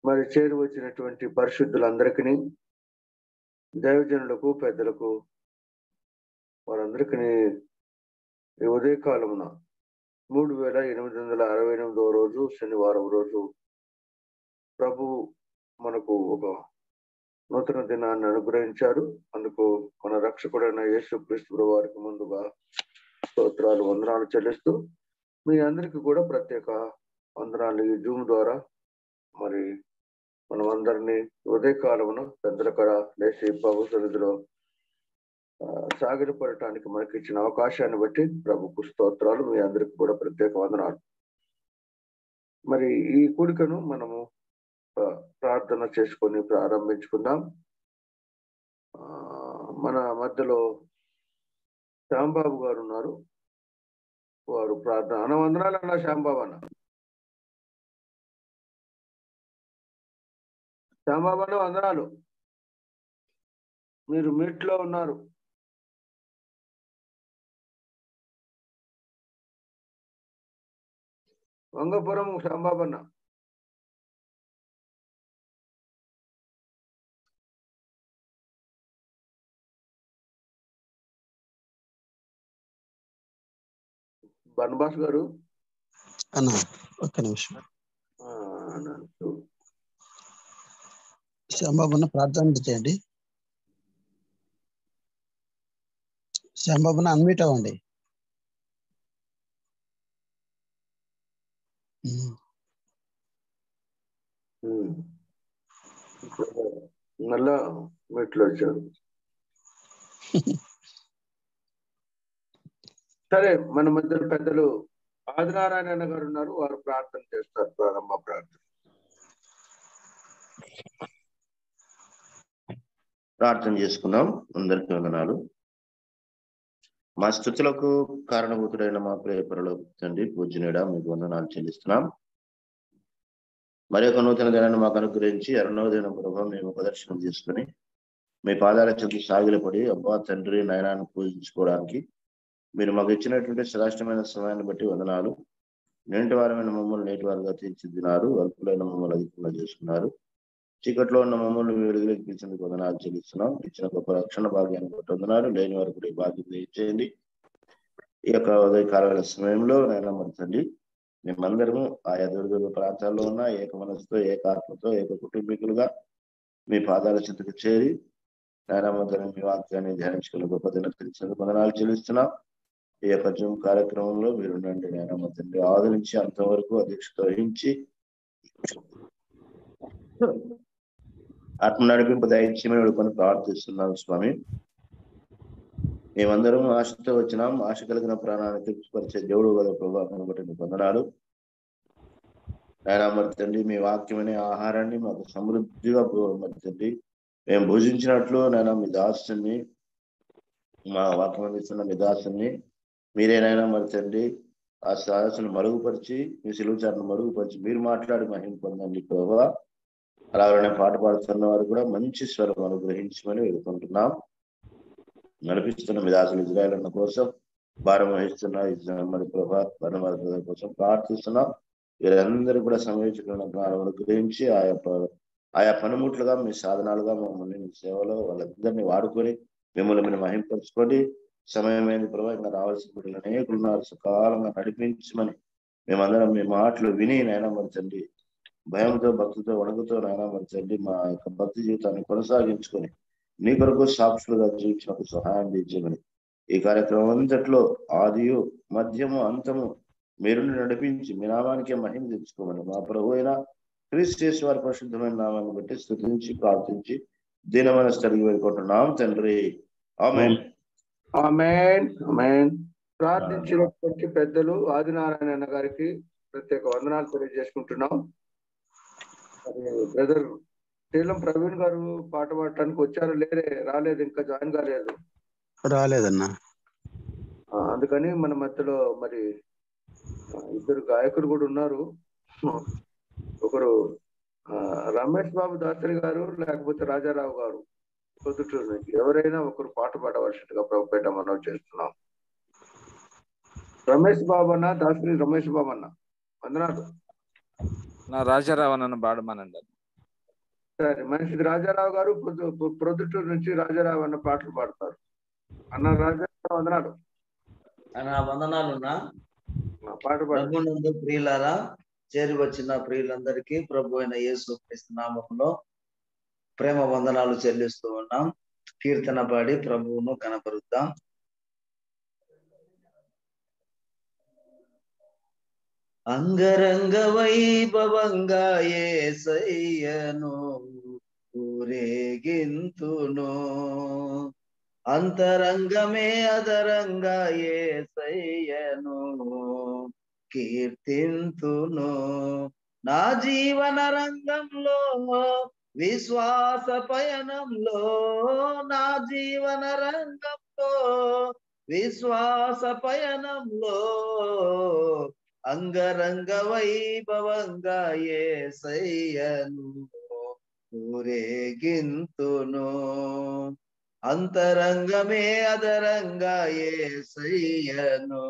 మరి చేరి వచ్చినటువంటి పరిశుద్ధులందరికీ దైవజనులకు పెద్దలకు వారందరికీ ఈ ఉదయకాలమున మూడు వేల ఎనిమిది వందల అరవై ఎనిమిదవ రోజు శనివారం రోజు ప్రభు మనకు ఒక నూతన దినాన్ని అనుగ్రహించారు అందుకు మన రక్షకుడైన యేసు క్రీస్తు వారికి ముందుగా స్తోత్రాలు వందనాలు చెల్లిస్తూ మీ అందరికీ కూడా ప్రత్యేక వందనాలు ఈ జూమ్ ద్వారా మరి మనం అందరినీ ఉదయకాలమున పెద్దల కడ లేచి ప్రభు సన్నిధిలో సాగిరపడటానికి మనకి ఇచ్చిన అవకాశాన్ని బట్టి ప్రభుకు స్తోత్రాలు మీ అందరికి కూడా ప్రత్యేక వందనాలు మరి ఈ కూడికను మనము ప్రార్థన చేసుకొని ప్రారంభించుకుందాం మన మధ్యలో శ్యాంబాబు గారు ఉన్నారు వారు ప్రార్థన అన్న వందనాలు అన్న శ్యాంబాబు అన్న శ్యాంబాబు అన్న వందనాలు మీరు మీట్లో ఉన్నారు వంగపురం శ్యాంబాబన్న బన్బాస్ గారు అన్న ఒక్క నిమిషం శ్యాంబాబున్న ప్రార్థన చేయండి శ్యాంబాబున్న అన్మీట్ అవ్వండి మళ్ళా మెట్లు వచ్చారు సరే మన మధ్య పెద్దలు ఆదినారాయణ గారు ఉన్నారు వారు ప్రార్థన చేస్తారు ప్రారంభ ప్రార్థన ప్రార్థన చేసుకుందాం అందరికీ వందనాలు మా స్థుతులకు కారణభూతుడైన మా ప్రియపరలో తండ్రి పూజనీడ మీకు వందనాలు చెల్లిస్తున్నాం మరి ఒక నూతన దినాన్ని మాకు అనుగ్రహించి అరణోదైన ప్రభావం మేము ప్రదర్శన చేసుకుని మీ పాదాల చెంది సాగిలపడి అబ్బా తండ్రి నయనాన్ని పూజించుకోవడానికి మీరు మాకు ఇచ్చినటువంటి శ్రేష్టమైన సమయాన్ని బట్టి వందనాలు నేటి వారమైన మమ్మల్ని నేటి వారుగా తీర్చిదినారు అల్పులైన మమ్మల్ని అధికంగా చేసుకున్నారు చీకట్లో ఉన్న మమ్మల్ని వెలుగులోకి పిలిచేందుకు వందనాలు చెల్లిస్తున్నాం ఇచ్చిన గొప్ప రక్షణ భాగ్యాన్ని బట్టి వందనాలు లేని వారు కూడా ఈ బాధ్యత ఇచ్చేయండి ఈ యొక్క ఉదయకాల సమయంలో నైనా మరచండి మేమందరము ఆయా దుర్గ ప్రాంతాల్లో ఉన్న ఏక మనసుతో ఏకాత్మతో ఏక కుటుంబీకులుగా మీ పాదాల చెంతకు చేరి నారామతని మీ వాక్యాన్ని ధ్యానించుకున్న గొప్ప దిన తెలిసినందుకు వందనాలు చెల్లిస్తున్నాం ఈ యొక్క జూమ్ కార్యక్రమంలో మీరు ఉండండి నారామతండి ఆదరించి అంతవరకు అధ్యక్షత వహించి ఆత్మ నడిపింపు దయచేయమని వేడుకొని ప్రార్థిస్తున్నాం స్వామి మేమందరం ఆశతో వచ్చినాం ఆశ కలిగిన ప్రాణాన్ని తృప్తిపరిచే దేవుడు కదా ప్రభావం బట్టి నీకు వందనాలు మరి తండ్రి మీ వాక్యమనే ఆహారాన్ని మాకు సమృద్ధిగా మరి తండ్రి మేము భుజించినట్లు నేను మీ దాసుని మా వాక్యం అందిస్తున్న మీ దాసుని మీరేనైనా మరి తండ్రి ఆ సదస్సును మరుగుపరిచి మీ సిలువుచారును మరుగుపరిచి మీరు మాట్లాడి మహిమ పొందండి ప్రభావ అలాగనే పాట పాడుతున్న వారు కూడా మంచి స్వరం అనుగ్రహించమని వేడుకుంటున్నాం నడిపిస్తున్న మీ దాసులు ఇజ్రాయల్ అన్న కోసం భారం వహిస్తున్న మరి ప్రభా భరణవారి కోసం ప్రార్థిస్తున్నాం వీరందరూ కూడా సమయోచిత జ్ఞానం అనుగ్రహించి ఆయా ఆయా పనిముట్లుగా మీ సాధనాలుగా మమ్మల్ని మీ సేవలో వాళ్ళందరినీ వాడుకొని మిమ్మల్ని మీరు మహింపరచుకోండి సమయమైంది ప్రభావ ఇంకా రావాల్సిన బిడ్డలు అనేకులున్నారు సకాలంగా నడిపించమని మేమందరం మీ మాటలు విని నాయన మరచండి భయంతో భక్తితో వణుకుతో నాయన మరచండి మా యొక్క భక్తి జీవితాన్ని కొనసాగించుకొని నీ కొరకు సాక్షులుగా జీవించినకు సహాయం తీర్చమని ఈ కార్యక్రమం అంతట్లో ఆదియు మధ్యము అంతము మీరు నడిపించి మీ నామానికే మహిమ తెచ్చుకోమని మా ప్రభు అయిన క్రీస్తు వారి పరిశుద్ధమైన నామాన్ని బట్టి స్థుతించి ప్రార్థించి దీనమైన స్థలికి వెళ్ళుకుంటున్నాం తండ్రి ఆమె ఆమెన్ ఆమెన్ ప్రార్థించినటువంటి పెద్దలు ఆదినారాయణ గారికి ప్రత్యేక వందనాలు తెలియజేసుకుంటున్నాం బ్రదర్ శీలం ప్రవీణ్ గారు పాట పాడటానికి వచ్చారు లేదే రాలేదు ఇంకా జాయిన్ కాలేదు రాలేదన్నా అందుకని మన మధ్యలో మరి ఇద్దరు గాయకులు కూడా ఉన్నారు ఒకరు రమేష్ బాబు దాసరి గారు లేకపోతే రాజారావు గారు పొద్దుటూరు నుంచి ఎవరైనా ఒకరు పాట పాడవలసిందిగా ప్రభుపేట మనం చేస్తున్నాం రమేష్ బాబు అన్న దాసరి రమేష్ బాబు అన్న వందనాలు నా రాజారావు నన్ను పాడమనండి సరే మనిషికి రాజారావు గారు పొద్దు- ప్రొద్దుటూరు నుంచి రాజారావు అన్న పాటలు పాడతారు అన్న రాజారావు వందనాలు నా వందనాలున్నా ఆ పాట పాడు ప్రభు నందు ప్రియులారా చేరి వచ్చిన ప్రియులందరికీ ప్రభు అయిన యేసు క్రీస్తు నామములో ప్రేమ వందనాలు చెల్లిస్తూ ఉన్నాం కీర్తన పాడి ప్రభువును కనపరుద్దాం అంగరంగ వైభవంగా ఏసయ్యను ఊరేగింతును అంతరంగమే అదరంగా ఏసయ్యను కీర్తింతును నా జీవన రంగంలో విశ్వాస పయనంలో నా జీవన రంగంలో విశ్వాస పయనంలో అంగరంగ వైభవంగా ఏసయ్యను ఊరేగింతును అంతరంగమే అదరంగా ఏసయ్యను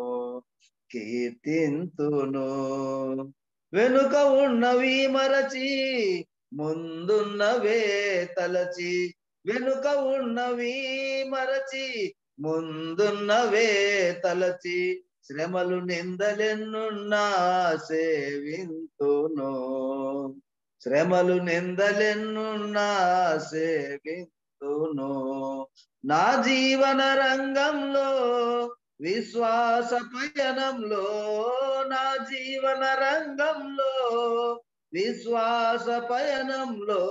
కీర్తింతును వెనుక ఉన్నవి మరచి ముందున్నవే తలచి వెనుక ఉన్నవి మరచి ముందున్నవే తలచి శ్రమలు నిందలెన్నున్నా సేవింతును శ్రమలు నిందలెన్నున్నా సేవింతును నా జీవన రంగంలో విశ్వాస పయనంలో నా జీవన రంగంలో విశ్వాస పయనంలో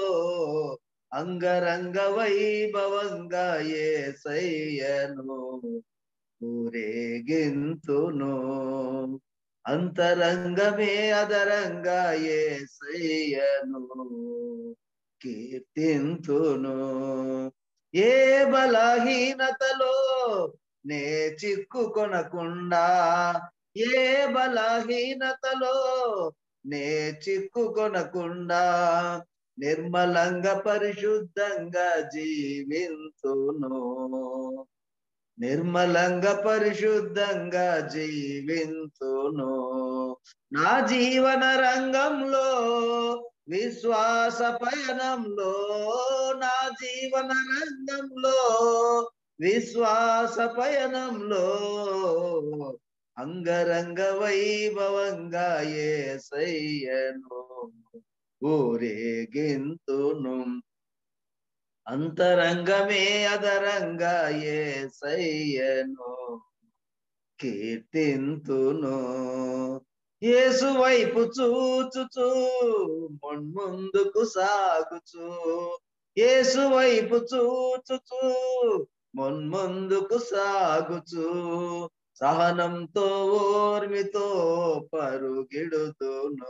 అంగరంగ వైభవంగా ఏసయ్యను ఊరేగింతును అంతరంగమే అదరంగా ఏసయ్యను కీర్తింతును ఏ బలహీనతలో నే చిక్కుకొనకుండా ఏ బలహీనతలో నే చిక్కుకొనకుండా నిర్మలంగా పరిశుద్ధంగా జీవింతును నిర్మలంగా పరిశుద్ధంగా జీవింతును నా జీవన రంగంలో విశ్వాస పయనంలో నా జీవన రంగంలో విశ్వాస పయనంలో అంగరంగ వైభవంగా ఏసయ్యను ఊరేగింతును అంతరంగమే అదరంగా ఏసయ్యను కీర్తింతును యేసు వైపు చూచుచు ముందుకు సాగుచు యేసు వైపు చూచుచు మున్ముందుకు సాగుచు సహనంతో ఓర్మితో పరుగిడుతును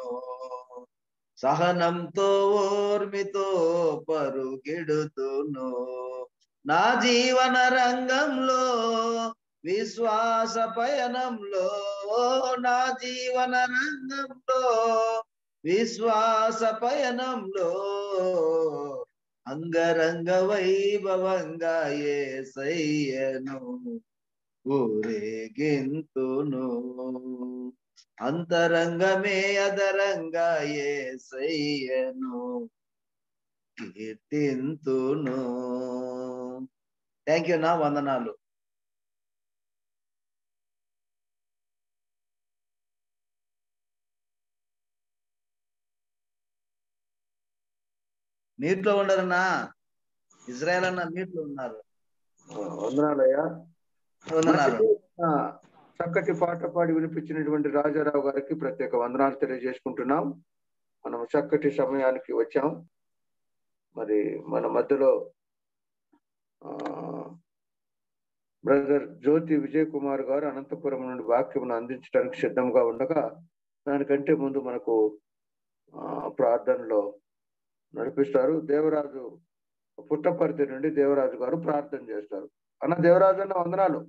సహనంతో ఓర్మితో పరుగిడుతును నా జీవన రంగంలో విశ్వాస పయనంలో నా జీవన రంగంలో విశ్వాస పయనంలో అంగరంగ వైభవంగా ఏసయ్యను ఊరేగింతును అంతరంగమే అదరంగా ఏసయ్యను కీర్తింతును థ్యాంక్ యూ నా వందనాలు నీటిలో ఉండరన్నా ఇజ్రాయల్ అన్న నీటిలో ఉన్నారు ఆ, వందనాలయ్యా వందనాలు ఆ, చక్కటి పాట పాడి వినిపించినటువంటి రాజారావు గారికి ప్రత్యేక వందనాలు తెలియజేసుకుంటున్నాం మనం చక్కటి సమయానికి వచ్చాం మరి మన మధ్యలో ఆ బ్రదర్ జ్యోతి విజయ్ కుమార్ గారు అనంతపురం నుండి వాక్యం అందించడానికి సిద్ధంగా ఉండగా దానికంటే ముందు మనకు ఆ, ప్రార్థనలో నడిపిస్తారు దేవరాజు పుట్టపర్తి నుండి దేవరాజు గారు ప్రార్థన చేస్తారు అన్న దేవరాజు అన్న వందనాలు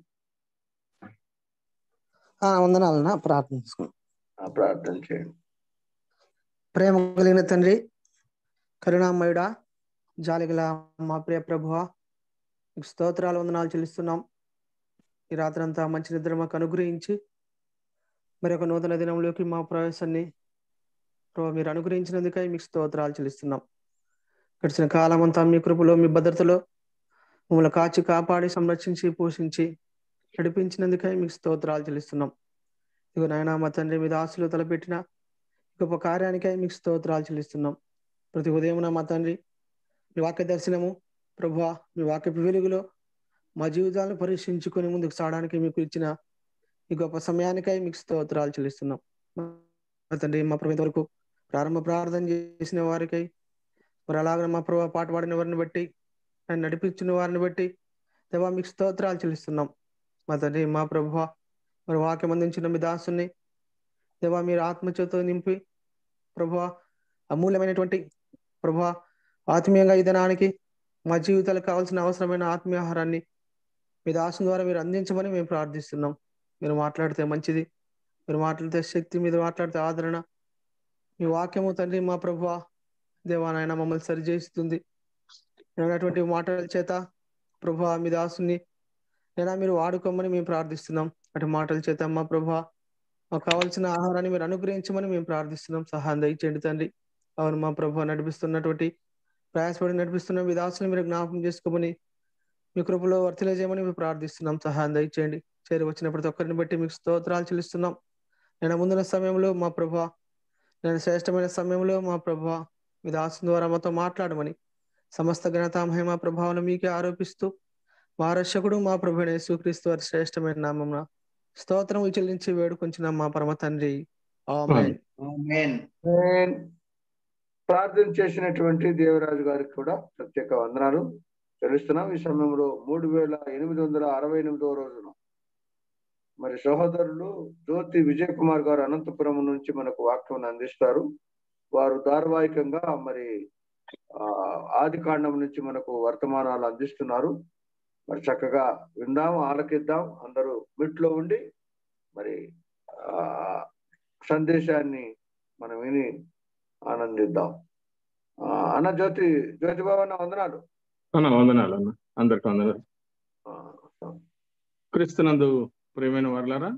ఆ వందనాలన్నా ప్రార్థన చేసుకున్నాం ఆ, ప్రార్థన చేయండి ప్రేమ కలిగిన తండ్రి కరుణామయుడా జాలిగల మా ప్రియ ప్రభువ నీకు స్తోత్రాలు వందనాలు చెల్లిస్తున్నాం ఈ రాత్రంతా మంచి నిద్ర మాకు అనుగ్రహించి మరి ఒక నూతన దినంలోకి మా ప్రవేశాన్ని ప్రభు మీరు అనుగ్రహించినందుకై మీకు స్తోత్రాలు చెల్లిస్తున్నాం గడిచిన కాలం అంతా మీ కృపలో మీ భద్రతలో మమ్మల్ని కాచి కాపాడి సంరక్షించి పోషించి నడిపించినందుకై మీకు స్తోత్రాలు చెల్లిస్తున్నాం ఇక నాయన మా తండ్రి మీ దాసులు తలపెట్టిన గొప్ప కార్యానికై మీకు స్తోత్రాలు చెల్లిస్తున్నాం ప్రతి ఉదయం మా తండ్రి మీ వాక్య దర్శనము ప్రభు మీ వాక్యపు వెలుగులో మా జీవితాలను పరీక్షించుకొని ముందుకు సాగడానికి మీకు ఇచ్చిన ఈ గొప్ప సమయానికై మీకు స్తోత్రాలు చెల్లిస్తున్నాం మా తండ్రి మా ప్రభు వరకు ప్రారంభ ప్రార్థన చేసిన వారికై మరి అలాగే మా ప్రభు పాట పాడిన వారిని బట్టి ఆయన నడిపించిన వారిని బట్టి దేవా మీకు స్తోత్రాలు చెల్లిస్తున్నాం మా తండ్రి మా ప్రభు మరి వాక్యం అందించిన మీ దాసుని దేవా మీరు ఆత్మచేతో నింపి ప్రభు అమూల్యమైనటువంటి ప్రభు ఆత్మీయంగా ఈ దినానికి మా జీవితాలకు కావాల్సిన అవసరమైన ఆత్మీయ ఆహారాన్ని మీ దాసుని ద్వారా మీరు అందించమని మేము ప్రార్థిస్తున్నాం మీరు మాట్లాడితే మంచిది మీరు మాట్లాడితే శక్తి మీరు మాట్లాడితే ఆదరణ మీ వాక్యము తండ్రి మా ప్రభు దేవానాయన మమ్మల్ని సరిచేస్తుంది అటువంటి మాటల చేత ప్రభు మీ దాసుని నేను మీరు వాడుకోమని మేము ప్రార్థిస్తున్నాం అటు మాటల చేత మా ప్రభు మాకు కావాల్సిన ఆహారాన్ని మీరు అనుగ్రహించమని మేము ప్రార్థిస్తున్నాం సహాయం దయచేయండి తండ్రి అవును మా ప్రభు నడిపిస్తున్నటువంటి ప్రయాసపడి నడిపిస్తున్న మీ దాసుని మీరు జ్ఞాపకం చేసుకోమని మీ కృపలో వర్తిలజేయమని మేము ప్రార్థిస్తున్నాం సహాయం దయచేయండి చేరి వచ్చిన ప్రతి ఒక్కరిని బట్టి మీకు స్తోత్రాలు చెల్లిస్తున్నాం నేను ముందున్న సమయంలో మా ప్రభా నేను శ్రేష్టమైన సమయంలో మా ప్రభా మీ దాసు ద్వారా మాతో మాట్లాడమని సమస్త ఘనత మహిమ ప్రభావం మీకే ఆరోపిస్తూ మా రక్షకుడు మా ప్రభు యేసుక్రీస్తు వారి శ్రేష్టమైన నామం స్తోత్రం చెల్లించి వేడుకొంచిన మా పరమ తండ్రి ఆమేన్ ఆమేన్ నేను ప్రార్థన చేసినటువంటి దేవరాజు గారికి కూడా ప్రత్యేక వందనాలు తెలుస్తున్నాం ఈ సమయంలో మూడు వేల ఎనిమిది వందల అరవై ఎనిమిదవ రోజున మరి సహోదరులు జ్యోతి విజయ్ కుమార్ గారు అనంతపురం నుంచి మనకు వాక్యం అందిస్తారు వారు ధారావాహికంగా మరి ఆ ఆది కాండం నుంచి మనకు వర్తమానాలు అందిస్తున్నారు మరి చక్కగా విందాం ఆలకిద్దాం అందరూ మిట్లో ఉండి మరి ఆ సందేశాన్ని మనం విని ఆనందిద్దాం ఆ, అన్న జ్యోతి జ్యోతి బాబు అన్న వందనాలు అన్న వందనాలు అన్న అందరికి వందనాలు ఆ, క్రీస్తునందు ప్రియమైన వర్లారా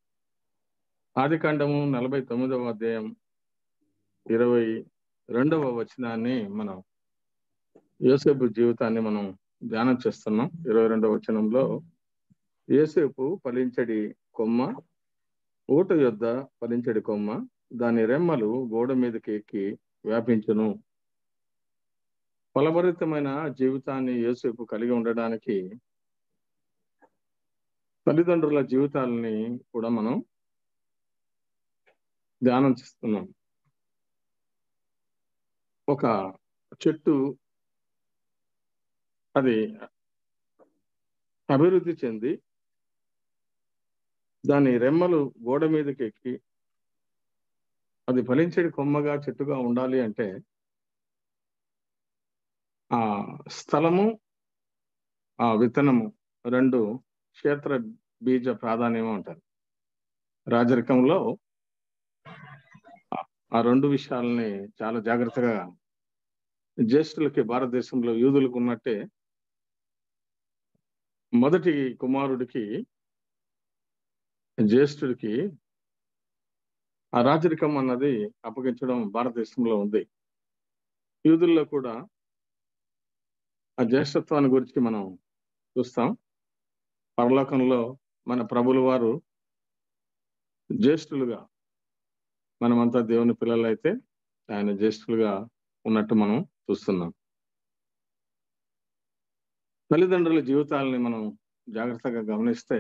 ఆది కాండము నలభై తొమ్మిదవ అధ్యాయం ఇరవై రెండవ వచనాన్ని మనం యోసేపు జీవితాన్ని మనం ధ్యానం చేస్తున్నాం ఇరవై రెండవ వచనంలో యోసేపు ఫలించడి కొమ్మ ఊట యొద్ద ఫలించడి కొమ్మ దాని రెమ్మలు గోడ మీదకి ఎక్కి వ్యాపించును ఫలభరితమైన జీవితాన్ని యోసేపు కలిగి ఉండడానికి తల్లిదండ్రుల జీవితాలని కూడా మనం ధ్యానం చేస్తున్నాం ఒక చెట్టు అది అభివృద్ధి చెంది దాని రెమ్మలు గోడ మీదకి ఎక్కి అది ఫలించేది కొమ్మగా చెట్టుగా ఉండాలి అంటే ఆ స్థలము ఆ విత్తనము రెండు క్షేత్ర బీజ ప్రాధాన్యము అంటారు రాజరికంలో ఆ- ఆ రెండు విషయాలని చాలా జాగ్రత్తగా జ్యేష్ఠులకి భారతదేశంలో యూదులకు ఉన్నట్టే మొదటి కుమారుడికి జ్యేష్ఠుడికి ఆ రాజరికం అన్నది అప్పగించడం భారతదేశంలో ఉంది యూదుల్లో కూడా ఆ జ్యేష్ఠత్వాన్ని గురించి మనం చూస్తాం పరలోకంలో మన ప్రభుల వారు జ్యేష్ఠులుగా మనమంతా దేవుని పిల్లలైతే ఆయన జ్యేష్ఠులుగా ఉన్నట్టు మనం చూస్తున్నాం తల్లిదండ్రుల జీవితాలని మనం జాగ్రత్తగా గమనిస్తే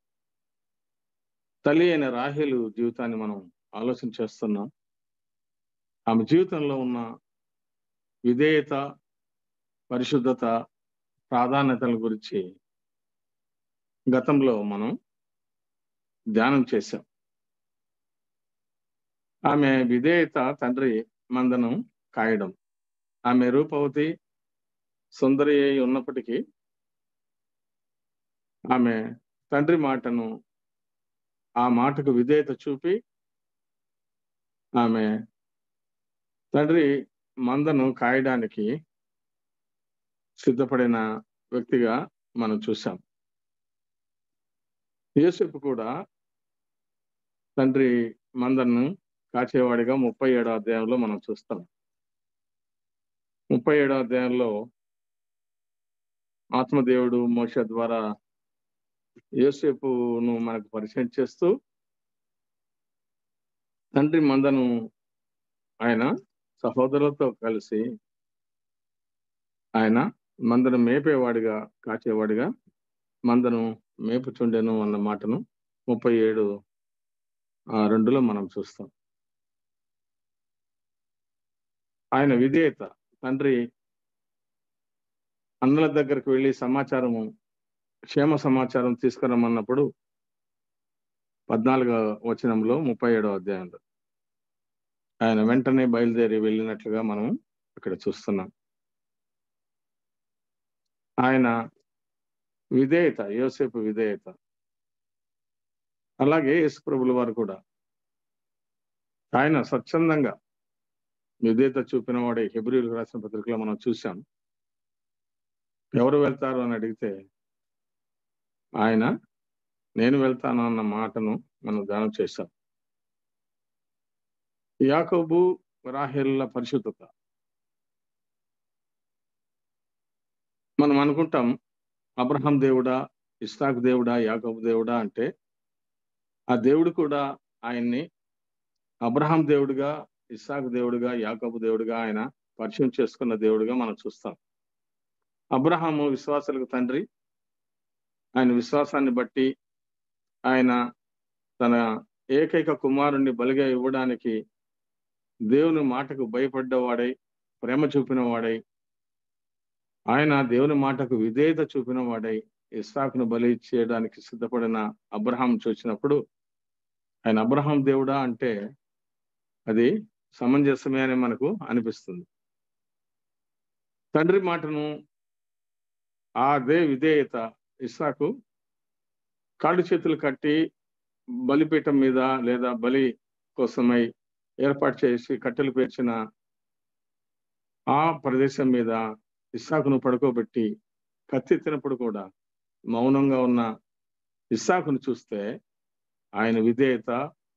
తల్లి అయిన రాహేలు జీవితాన్ని మనం ఆలోచన చేస్తున్నాం ఆమె జీవితంలో ఉన్న విధేయత పరిశుద్ధత ప్రాధాన్యతల గురించి గతంలో మనం ధ్యానం చేశాం ఆమె విధేయత తండ్రి మందనం కాయడం ఆమె రూపవతి సుందరి అయి ఉన్నప్పటికీ ఆమె తండ్రి మాటను ఆ మాటకు విధేయత చూపి ఆమె తండ్రి మందను కాయడానికి సిద్ధపడిన వ్యక్తిగా మనం చూసాం యేసుపు కూడా తండ్రి మందను కాచేవాడిగా ముప్పై ఏడో అధ్యాయంలో మనం చూస్తాం ముప్పై ఏడవ అధ్యాయంలో ఆత్మదేవుడు మోష ద్వారా యోసేపును మనకు పరిచయం చేస్తూ తండ్రి మందను ఆయన సహోదరులతో కలిసి ఆయన మందను మేపేవాడిగా కాచేవాడిగా మందను మేపుచుండెను అన్న మాటను ముప్పై ఏడు ఆ, రెండులో మనం చూస్తాం ఆయన విధేయత తండ్రి అన్నల దగ్గరకు వెళ్ళి సమాచారము క్షేమ సమాచారం తీసుకురమ్మన్నప్పుడు పద్నాలుగో వచనంలో ముప్పై ఏడో అధ్యాయంలో ఆయన వెంటనే బయలుదేరి వెళ్ళినట్లుగా మనం ఇక్కడ చూస్తున్నాం ఆయన విధేయత యోసేపు విధేయత అలాగే యేసుప్రభుల వారు కూడా ఆయన స్వచ్ఛందంగా విధేయత చూపిన వాడే హెబ్రిలకు రాసిన పత్రికలో మనం చూసాం ఎవరు వెళ్తారు అని అడిగితే ఆయన నేను వెళ్తాను అన్న మాటను మనం ధ్యానం చేశాం యాకోబు రాహేళ్ల పరిశుద్ధత మనం అనుకుంటాం అబ్రహం దేవుడా ఇస్సాక్ దేవుడా యాకోబు దేవుడా అంటే ఆ దేవుడు కూడా ఆయన్ని అబ్రహాం దేవుడిగా ఇస్సాక్ దేవుడిగా యాకోబు దేవుడిగా ఆయన పరిచయం చేసుకున్న దేవుడిగా మనం చూస్తాం అబ్రహాము విశ్వాసాలకు తండ్రి ఆయన విశ్వాసాన్ని బట్టి ఆయన తన ఏకైక కుమారుణ్ణి బలిగా ఇవ్వడానికి దేవుని మాటకు భయపడ్డవాడై ప్రేమ చూపిన వాడై ఆయన దేవుని మాటకు విధేయత చూపిన వాడై ఇస్సాకును బలి చేయడానికి సిద్ధపడిన అబ్రహాం చూసినప్పుడు ఆయన అబ్రహాం దేవుడా అంటే అది సమంజసమే అని మనకు అనిపిస్తుంది తండ్రి మాటను ఆ అదే విధేయత ఇస్సాకు కాళ్ళు చేతులు కట్టి బలిపీఠం మీద లేదా బలి కోసమై ఏర్పాటు చేసి కట్టెలు పేర్చిన ఆ ప్రదేశం మీద ఇస్సాకును పడుకోబెట్టి కత్తెత్తినప్పుడు కూడా మౌనంగా ఉన్న ఇస్సాకును చూస్తే ఆయన విధేయత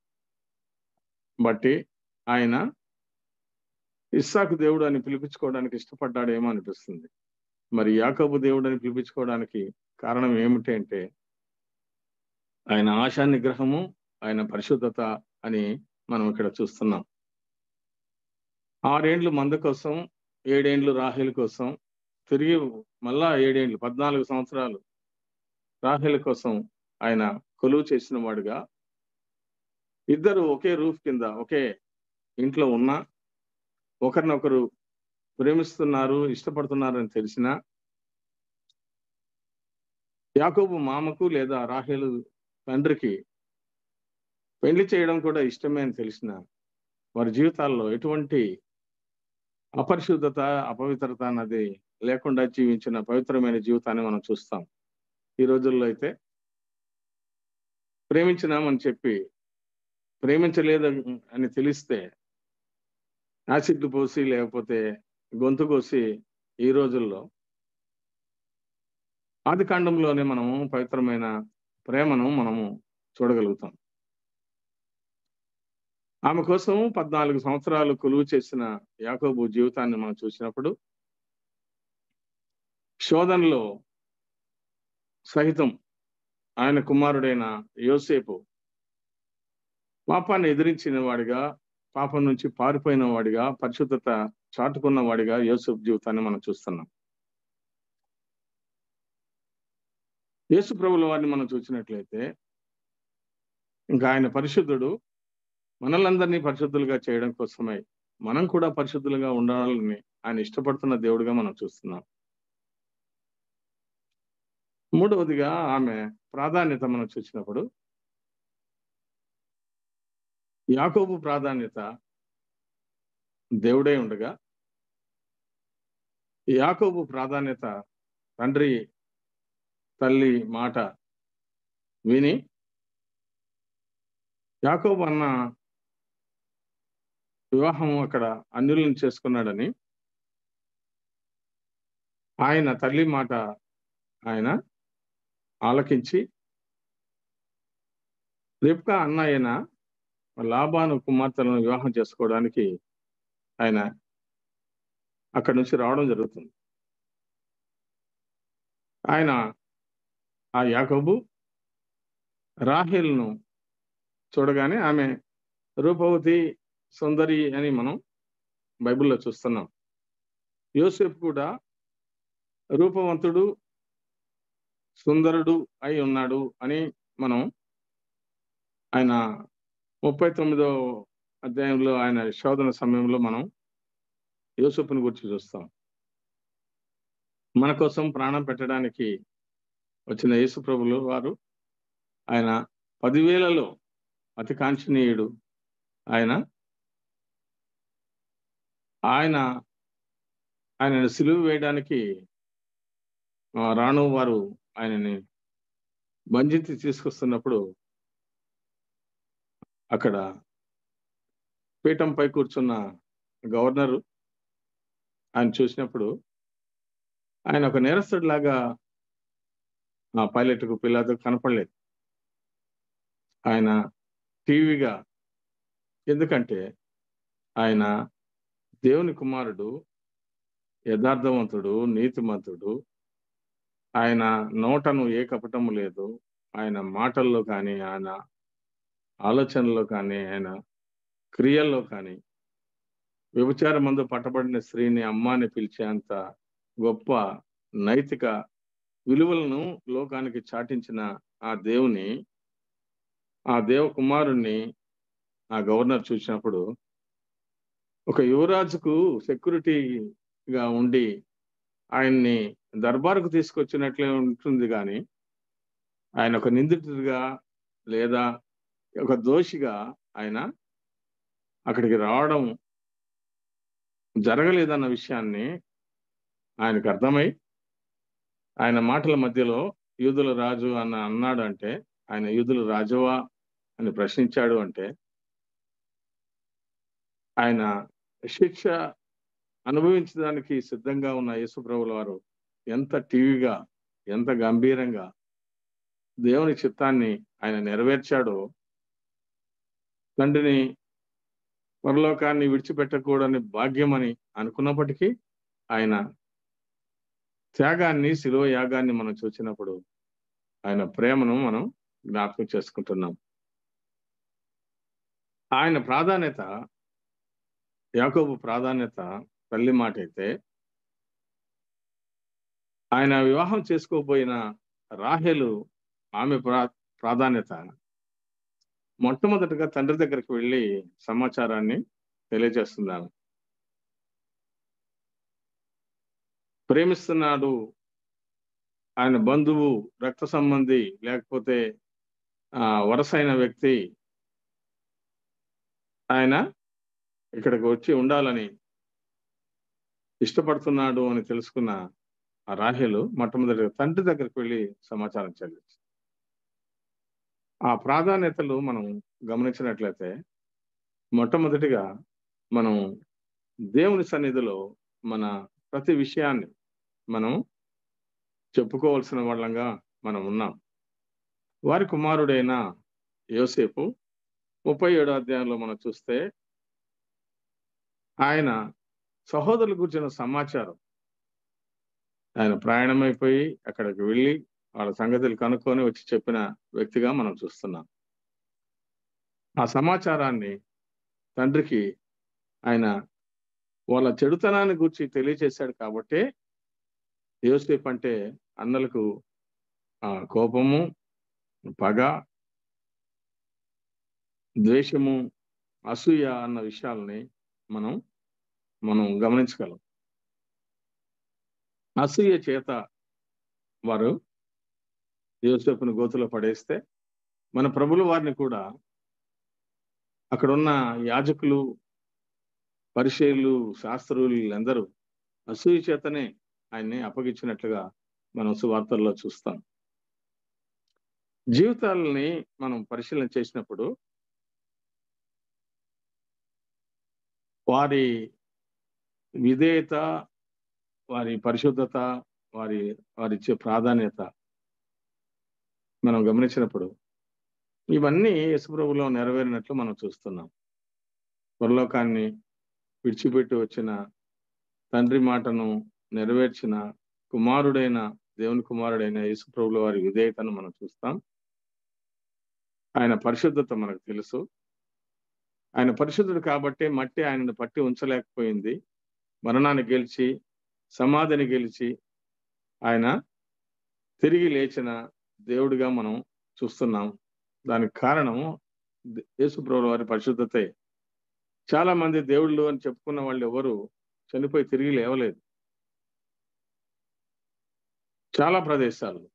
బట్టి ఆయన ఇస్సాకు దేవుడు అని పిలిపించుకోవడానికి ఇష్టపడ్డాడేమో అనిపిస్తుంది మరి యాకబు దేవుడు అని పిలిపించుకోవడానికి కారణం ఏమిటి అంటే ఆయన ఆశా నిగ్రహము ఆయన పరిశుద్ధత అని మనం ఇక్కడ చూస్తున్నాం ఆరేండ్లు మంద కోసం ఏడేండ్లు రాహేల్ కోసం తిరిగి మళ్ళా ఏడేండ్లు పద్నాలుగు సంవత్సరాలు రాహేల్ కోసం ఆయన కొలువు చేసిన వాడుగా ఇద్దరు ఒకే రూఫ్ కింద ఒకే ఇంట్లో ఉన్నా ఒకరినొకరు ప్రేమిస్తున్నారు ఇష్టపడుతున్నారని తెలిసిన యాకోబు మామకు లేదా రాహేలు తండ్రికి పెళ్లి చేయడం కూడా ఇష్టమే అని తెలిసిన వారి జీవితాల్లో ఎటువంటి అపరిశుద్ధత అపవిత్రత అన్నది లేకుండా జీవించిన పవిత్రమైన జీవితాన్ని మనం చూస్తాం ఈ రోజుల్లో అయితే ప్రేమించినామని చెప్పి ప్రేమించలేదు అని తెలిస్తే యాసిడ్ పోసి లేకపోతే గొంతు కోసి ఈ రోజుల్లో ఆది కాండంలోనే మనము పవిత్రమైన ప్రేమను మనము చూడగలుగుతాం ఆమె కోసం పద్నాలుగు సంవత్సరాలు కొలువు చేసిన యాకోబు జీవితాన్ని మనం చూసినప్పుడు శోధనలో సహితం ఆయన కుమారుడైన యోసేపు పాపాన్ని ఎదిరించిన వాడిగా పాపం నుంచి పారిపోయిన వాడిగా పరిశుద్ధత చాటుకున్న వాడిగా యోసేపు జీవితాన్ని మనం చూస్తున్నాం యేసు ప్రభుల వారిని మనం చూసినట్లయితే ఇంకా ఆయన పరిశుద్ధుడు మనలందరినీ పరిశుద్ధులుగా చేయడం కోసమై మనం కూడా పరిశుద్ధులుగా ఉండాలని ఆయన ఇష్టపడుతున్న దేవుడిగా మనం చూస్తున్నాం మూడవదిగా ఆమె ప్రాధాన్యత మనం చూసినప్పుడు యాకోబు ప్రాధాన్యత దేవుడే ఉండగా యాకోబు ప్రాధాన్యత తండ్రి తల్లి మాట విని యాకోబు అన్న వివాహం అక్కడ అన్యులను చేసుకున్నాడని ఆయన తల్లి మాట ఆయన ఆలకించి రేపుగా అన్న అయిన లాభాను కుమార్తెలను వివాహం చేసుకోవడానికి ఆయన అక్కడి నుంచి రావడం జరుగుతుంది ఆయన ఆ యాకోబు రాహేల్ను చూడగానే ఆమె రూపవతి సుందరి అని మనం బైబిల్లో చూస్తున్నాం యోసేపు కూడా రూపవంతుడు సుందరుడు అయి ఉన్నాడు అని మనం ఆయన ముప్పై తొమ్మిదో అధ్యాయంలో ఆయన శోధన సమయంలో మనం యోసేపుని గురించి చూస్తాం మన కోసం ప్రాణం పెట్టడానికి వచ్చిన యేసు ప్రభులు వారు ఆయన పదివేలలో అతి కాంక్షణీయుడు ఆయన ఆయన ఆయనను సిలువ వేయడానికి ఆ, రాణు వారు ఆయనని బంధించి తీసుకొస్తున్నప్పుడు అక్కడ పీఠంపై కూర్చున్న గవర్నరు ఆయన చూసినప్పుడు ఆయన ఒక నేరస్తుడిలాగా ఆ పైలట్కు పిల్లలకు కనపడలేదు ఆయన టీవీగా ఎందుకంటే ఆయన దేవుని కుమారుడు యథార్థవంతుడు నీతిమంతుడు ఆయన నోటను ఏ కపటము లేదు ఆయన మాటల్లో కానీ ఆయన ఆలోచనలో కానీ ఆయన క్రియల్లో కానీ వ్యభిచార మందు పట్టబడిన స్త్రీని అమ్మాని పిలిచేంత గొప్ప నైతిక విలువలను లోకానికి చాటించిన ఆ దేవుని ఆ దేవ కుమారుణ్ణి ఆ గవర్నర్ చూసినప్పుడు ఒక యువరాజుకు సెక్యూరిటీగా ఉండి ఆయన్ని దర్బారుకు తీసుకొచ్చినట్లే ఉంటుంది కానీ ఆయన ఒక నిందితుడిగా లేదా ఒక దోషిగా ఆయన అక్కడికి రావడం జరగలేదన్న విషయాన్ని ఆయనకు అర్థమై ఆయన మాటల మధ్యలో యూదుల రాజు అన్న అన్నాడు అంటే ఆయన యూదుల రాజువా అని ప్రశ్నించాడు అంటే ఆయన శిక్ష అనుభవించడానికి సిద్ధంగా ఉన్న యేసుప్రభుల వారు ఎంత టీవీగా ఎంత గంభీరంగా దేవుని చిత్తాన్ని ఆయన నెరవేర్చాడో తండ్రిని పరలోకాన్ని విడిచిపెట్టకూడని భాగ్యమని అనుకున్నప్పటికీ ఆయన త్యాగాన్ని శిలువ యాగాన్ని మనం చూసినప్పుడు ఆయన ప్రేమను మనం జ్ఞాపకం చేసుకుంటున్నాం ఆయన ప్రాధాన్యత యాకోబు ప్రాధాన్యత తల్లి మాట అయితే ఆయన వివాహం చేసుకోబోయిన రాహేలు ఆమె ప్రా ప్రాధాన్యత మొట్టమొదటిగా తండ్రి దగ్గరికి వెళ్ళి సమాచారాన్ని తెలియజేస్తున్నాను ప్రేమిస్తున్నాడు ఆయన బంధువు రక్త సంబంధి లేకపోతే ఆ వరసైన వ్యక్తి ఆయన ఇక్కడికి వచ్చి ఉండాలని ఇష్టపడుతున్నాడు అని తెలుసుకున్న ఆ రాహేలు మొట్టమొదటిగా తండ్రి దగ్గరికి వెళ్ళి సమాచారం చెల్లించి ఆ ప్రాధాన్యతలు మనం గమనించినట్లయితే మొట్టమొదటిగా మనం దేవుని సన్నిధిలో మన ప్రతి విషయాన్ని మనం చెప్పుకోవాల్సిన వాళ్ళంగా మనం ఉన్నాం వారి కుమారుడైన యోసేపు ముప్పై ఏడో అధ్యాయంలో మనం చూస్తే ఆయన సహోదరుల గురించిన సమాచారం ఆయన ప్రయాణమైపోయి అక్కడికి వెళ్ళి వాళ్ళ సంగతులు కనుక్కొని వచ్చి చెప్పిన వ్యక్తిగా మనం చూస్తున్నాం ఆ సమాచారాన్ని తండ్రికి ఆయన వాళ్ళ చెడుతనాన్ని గురించి తెలియచేశాడు కాబట్టి యోసేపు అంటే అన్నలకు ఆ కోపము పగ ద్వేషము అసూయ అన్న విషయాల్ని మనం మనం గమనించగలం అసూయ చేత వారు యోసేపుని గోతులో పడేస్తే మన ప్రభుల వారిని కూడా అక్కడున్న యాజకులు పరిచయులు శాస్త్రులు వీళ్ళందరూ అసూయ చేతనే ఆయన్ని అప్పగించినట్లుగా మనం సువార్తల్లో చూస్తాం జీవితాలని మనం పరిశీలన చేసినప్పుడు వారి విధేయత వారి పరిశుద్ధత వారి వారి ఇచ్చే ప్రాధాన్యత మనం గమనించినప్పుడు ఇవన్నీ యశుప్రభులో నెరవేరినట్లు మనం చూస్తున్నాం పరలోకాన్ని విడిచిపెట్టి వచ్చిన తండ్రి మాటను నెరవేర్చిన కుమారుడైన దేవుని కుమారుడైన యేసుప్రభుల వారి విధేయతను మనం చూస్తాం ఆయన పరిశుద్ధత మనకు తెలుసు ఆయన పరిశుద్ధుడు కాబట్టి మట్టి ఆయనను పట్టి ఉంచలేకపోయింది మరణాన్ని గెలిచి సమాధిని గెలిచి ఆయన తిరిగి లేచిన దేవుడిగా మనం చూస్తున్నాం దానికి కారణము యేసుప్రభుల వారి పరిశుద్ధతే చాలా మంది దేవుళ్ళు అని చెప్పుకున్న వాళ్ళు ఎవరు చనిపోయి తిరిగి లేవలేదు చాలా ప్రదేశాల్లో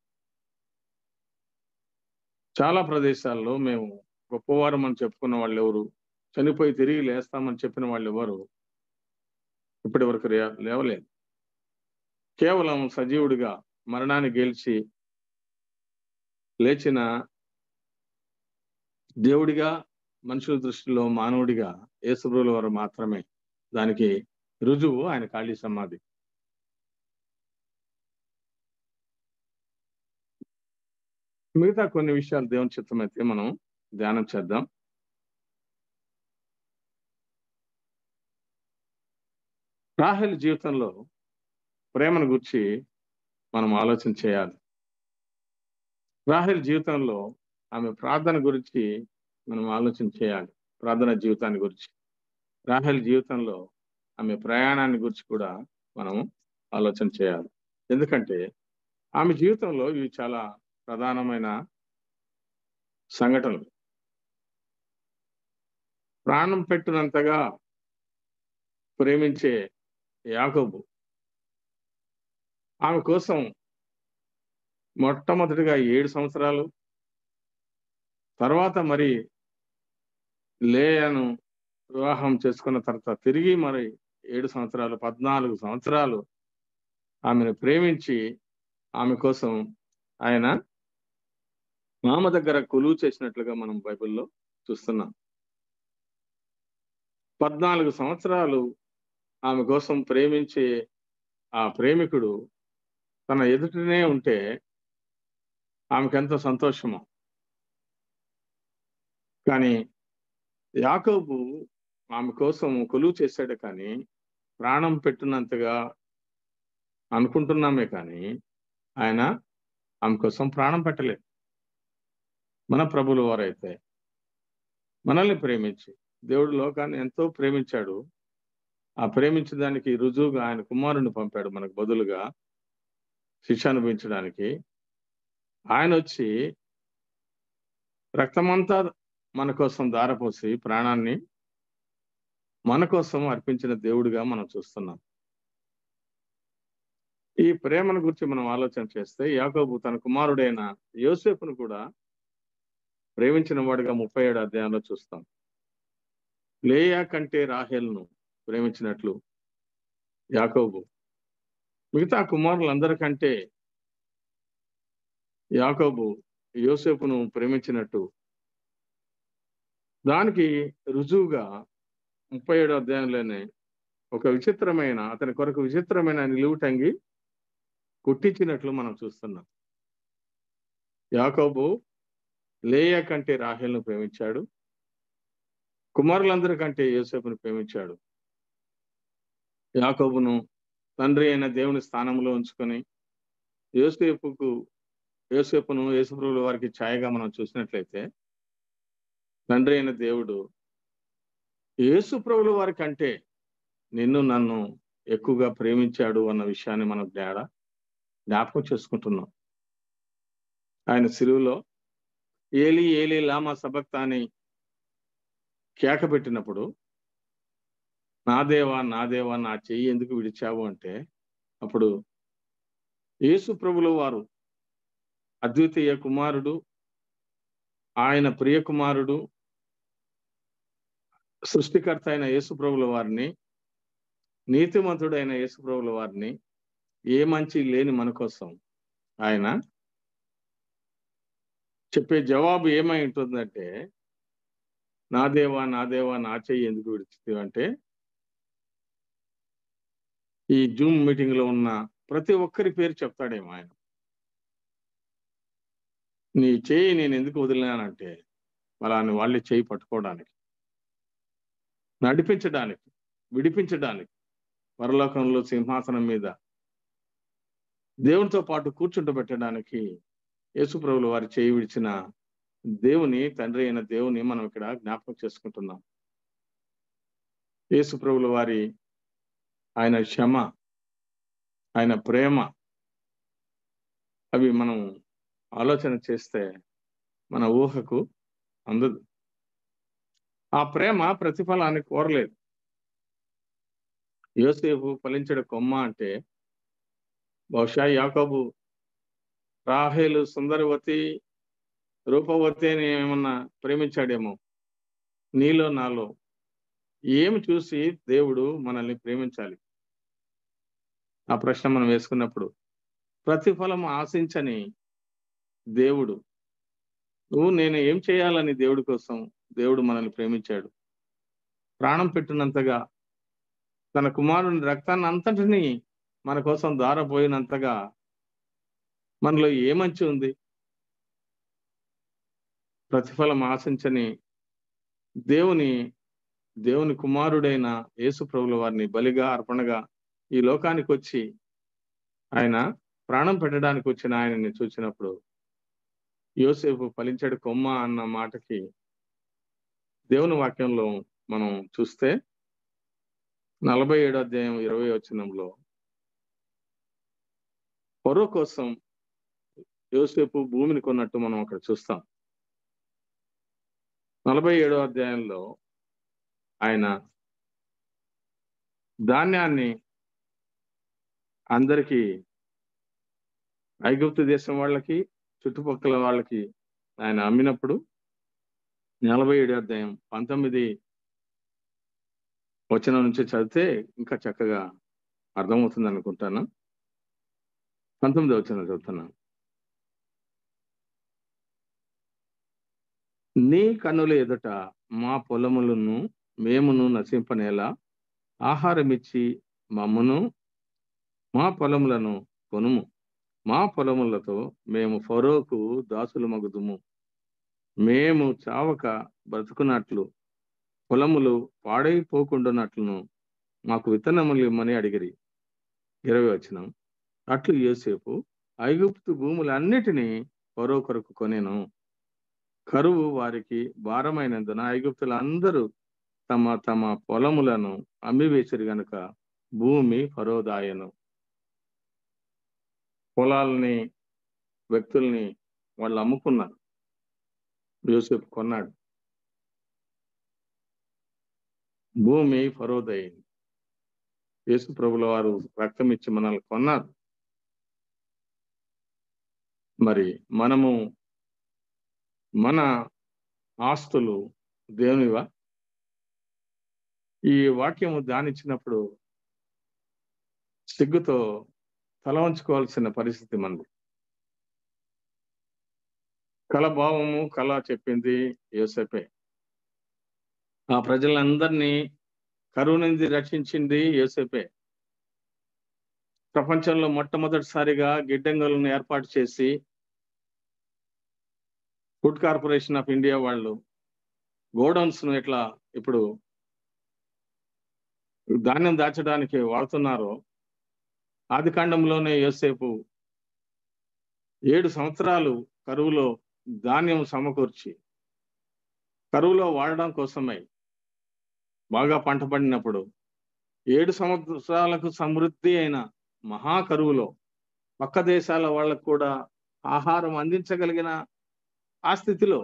చాలా ప్రదేశాల్లో మేము గొప్పవారం అని చెప్పుకున్న వాళ్ళు ఎవరు చనిపోయి తిరిగి లేస్తామని చెప్పిన వాళ్ళు ఎవరు ఇప్పటి వరకు లేవలేదు కేవలం సజీవుడిగా మరణాన్ని గెలిచి లేచిన దేవుడిగా మనుషుల దృష్టిలో మానవుడిగా యేసుప్రభుల వారు మాత్రమే దానికి రుజువు ఆయన ఖాళీ సమాధి మిగతా కొన్ని విషయాలు దేవుని చిత్తమైతే మనం ధ్యానం చేద్దాం రాహెల్ జీవితంలో ప్రేమను గురించి మనం ఆలోచన చేయాలి రాహెల్ జీవితంలో ఆమె ప్రార్థన గురించి మనం ఆలోచన చేయాలి ప్రార్థన జీవితాన్ని గురించి రాహెల్ జీవితంలో ఆమె ప్రయాణాన్ని గురించి కూడా మనం ఆలోచన చేయాలి ఎందుకంటే ఆమె జీవితంలో ఇవి చాలా ప్రధానమైన సంఘటనలు ప్రాణం పెట్టినంతగా ప్రేమించే యాకోబు ఆమె కోసం మొట్టమొదటిగా ఏడు సంవత్సరాలు తర్వాత మరి లేయను వివాహం చేసుకున్న తర్వాత తిరిగి మరి ఏడు సంవత్సరాలు పద్నాలుగు సంవత్సరాలు ఆమెను ప్రేమించి ఆమె కోసం ఆయన మామ దగ్గర కొలువు చేసినట్లుగా మనం బైబిల్లో చూస్తున్నాం పద్నాలుగు సంవత్సరాలు ఆమె కోసం ప్రేమించే ఆ ప్రేమికుడు తన ఎదుటనే ఉంటే ఆమెకు ఎంత సంతోషమో కానీ యాకోబు ఆమె కోసం కొలువు చేశాడు కానీ ప్రాణం పెట్టినంతగా అనుకుంటున్నామే కానీ ఆయన ఆమె కోసం ప్రాణం పెట్టలేదు మన ప్రభుల వారైతే మనల్ని ప్రేమించి దేవుడు లోకాన్ని ఎంతో ప్రేమించాడు ఆ ప్రేమించడానికి రుజువుగా ఆయన కుమారుని పంపాడు మనకు బదులుగా శిక్ష అనుభవించడానికి ఆయన వచ్చి రక్తమంతా మన కోసం దారపోసి ప్రాణాన్ని మన కోసం అర్పించిన దేవుడిగా మనం చూస్తున్నాం ఈ ప్రేమను గురించి మనం ఆలోచన చేస్తే యాకోబు తన కుమారుడైన యోసేపును కూడా ప్రేమించిన వాడిగా ముప్పై ఏడు అధ్యాయంలో చూస్తాం లేయా కంటే రాహేల్ను ప్రేమించినట్లు యాకోబు మిగతా కుమారులందరికంటే యాకోబు యోసేపును ప్రేమించినట్టు దానికి రుజువుగా ముప్పై ఏడో అధ్యాయంలోనే ఒక విచిత్రమైన అతని కొరకు విచిత్రమైన నిలువుటంగి కుట్టించినట్లు మనం చూస్తున్నాం యాకోబు లేయ కంటే రాహేల్ను ప్రేమించాడు కుమారులందరికంటే యోసేపును ప్రేమించాడు యాకోబును తండ్రి అయిన దేవుని స్థానంలో ఉంచుకొని యోసేపుకు యోసేపును యేసుప్రభుల వారికి ఛాయగా మనం చూసినట్లయితే తండ్రి అయిన దేవుడు యేసుప్రభుల వారి కంటే నిన్ను నన్ను ఎక్కువగా ప్రేమించాడు అన్న విషయాన్ని మనం జ్ఞాడ జ్ఞాపకం చేసుకుంటున్నాం ఆయన సిలువులో ఏలి ఏలి లామా సబక్తా అని కేక పెట్టినప్పుడు నా దేవా నా దేవా నా చెయ్యి ఎందుకు విడిచావు అంటే అప్పుడు యేసు ప్రభుల వారు అద్వితీయ కుమారుడు ఆయన ప్రియ కుమారుడు సృష్టికర్త అయిన యేసుప్రభుల వారిని నీతిమంతుడైన యేసుప్రభుల వారిని ఏ మంచి లేని మన కోసం ఆయన చెప్పే జవాబు ఏమై ఉంటుందంటే నా దేవా నా దేవా నా చెయ్యి ఎందుకు విడిచితే అంటే ఈ జూమ్ మీటింగ్ లో ఉన్న ప్రతి ఒక్కరి పేరు చెప్తాడేమో ఆయన నీ చేయి నేను ఎందుకు వదిలినానంటే వాళ్ళని వాళ్ళే చేయి పట్టుకోవడానికి నడిపించడానికి విడిపించడానికి పరలోకంలో సింహాసనం మీద దేవునితో పాటు కూర్చుంటబెట్టడానికి యేసుప్రభులు వారి చేయి విడిచిన దేవుని తండ్రి అయిన దేవుని మనం ఇక్కడ జ్ఞాపకం చేసుకుంటున్నాం యేసుప్రభుల వారి ఆయన క్షమ ఆయన ప్రేమ అవి మనం ఆలోచన చేస్తే మన ఊహకు అందదు ఆ ప్రేమ ప్రతిఫలాన్ని కోరలేదు యోసేపు ఫలించడు కొమ్మ అంటే బహుశా యాకబు రాహేలు సుందరవతి రూపవతి అని ఏమన్నా ప్రేమించాడేమో నీలో నాలో ఏమి చూసి దేవుడు మనల్ని ప్రేమించాలి ఆ ప్రశ్న మనం వేసుకున్నప్పుడు ప్రతిఫలం ఆశించని దేవుడు నువ్వు నేను ఏం చేయాలని దేవుడి కోసం దేవుడు మనల్ని ప్రేమించాడు ప్రాణం పెట్టినంతగా తన కుమారుని రక్తాన్ని అంతటిని మన కోసం దారపోయినంతగా మనలో ఏ మంచి ఉంది ప్రతిఫలం ఆశించని దేవుని దేవుని కుమారుడైన యేసు ప్రభుల వారిని బలిగా అర్పణగా ఈ లోకానికి వచ్చి ఆయన ప్రాణం పెట్టడానికి వచ్చిన ఆయనని చూసినప్పుడు యోసేపు ఫలించాడు కొమ్మ అన్న మాటకి దేవుని వాక్యంలో మనం చూస్తే నలభై ఏడో అధ్యాయం ఇరవై వచనంలో పొరవ కోసం యోసేపు భూమిని కొన్నట్టు మనం అక్కడ చూస్తాం నలభై ఏడో అధ్యాయంలో ఆయన ధాన్యాన్ని అందరికీ ఐగుప్తు దేశం వాళ్ళకి చుట్టుపక్కల వాళ్ళకి ఆయన అమ్మినప్పుడు నలభై ఏడు అధ్యాయం పంతొమ్మిది వచనం నుంచి చదివితే ఇంకా చక్కగా అర్థమవుతుంది అనుకుంటాను పంతొమ్మిది వచనం చదువుతున్నాను నీ కన్నుల ఎదుట మా పొలములను మేమును నశింపనేలా ఆహారమిచ్చి మమ్మును మా పొలములను కొనుము మా పొలములతో మేము ఫరోకు దాసులు మగుదుము మేము చావక బ్రతుకున్నట్లు పొలములు పాడైపోకుండానట్లును మాకు విత్తనములు ఇమ్మని అడిగిరి ఇరవై వచ్చిన అట్లు యోసేపు ఐగుప్తు భూములన్నిటినీ ఫరో కొరకు కొనేను కరువు వారికి భారమైనందున ఐగుప్తులందరూ తమ తమ పొలములను అమ్మివేసిరు గనుక భూమి ఫరోదాయను పొలాలని వ్యక్తుల్ని వాళ్ళు అమ్ముకున్నారు యోసేపు కొన్నాడు భూమి ఫరోదయింది యేసు ప్రభుల వారు రక్తం ఇచ్చి మనల్ని కొన్నారు మరి మనము మన ఆస్తులు దేవునివా ఈ వాక్యము ధ్యానించినప్పుడు సిగ్గుతో తల వంచుకోవాల్సిన పరిస్థితి మనది కళ భావము కళ చెప్పింది యోసేపే ఆ ప్రజలందరినీ కరువు నుంచి రక్షించింది యోసేపే ప్రపంచంలో మొట్టమొదటిసారిగా గిడ్డంగులను ఏర్పాటు చేసి ఫుడ్ కార్పొరేషన్ ఆఫ్ ఇండియా వాళ్ళు గోడౌన్స్ ను ఎట్లా ఇప్పుడు ధాన్యం దాచడానికి వాడుతున్నారో ఆది కాండంలోనే యోసేపు ఏడు సంవత్సరాలు కరువులో ధాన్యం సమకూర్చి కరువులో వాడడం కోసమై బాగా పంట పడినప్పుడు ఏడు సంవత్సరాలకు సమృద్ధి అయిన మహా కరువులో పక్క దేశాల వాళ్ళకు కూడా ఆహారం అందించగలిగిన ఆ స్థితిలో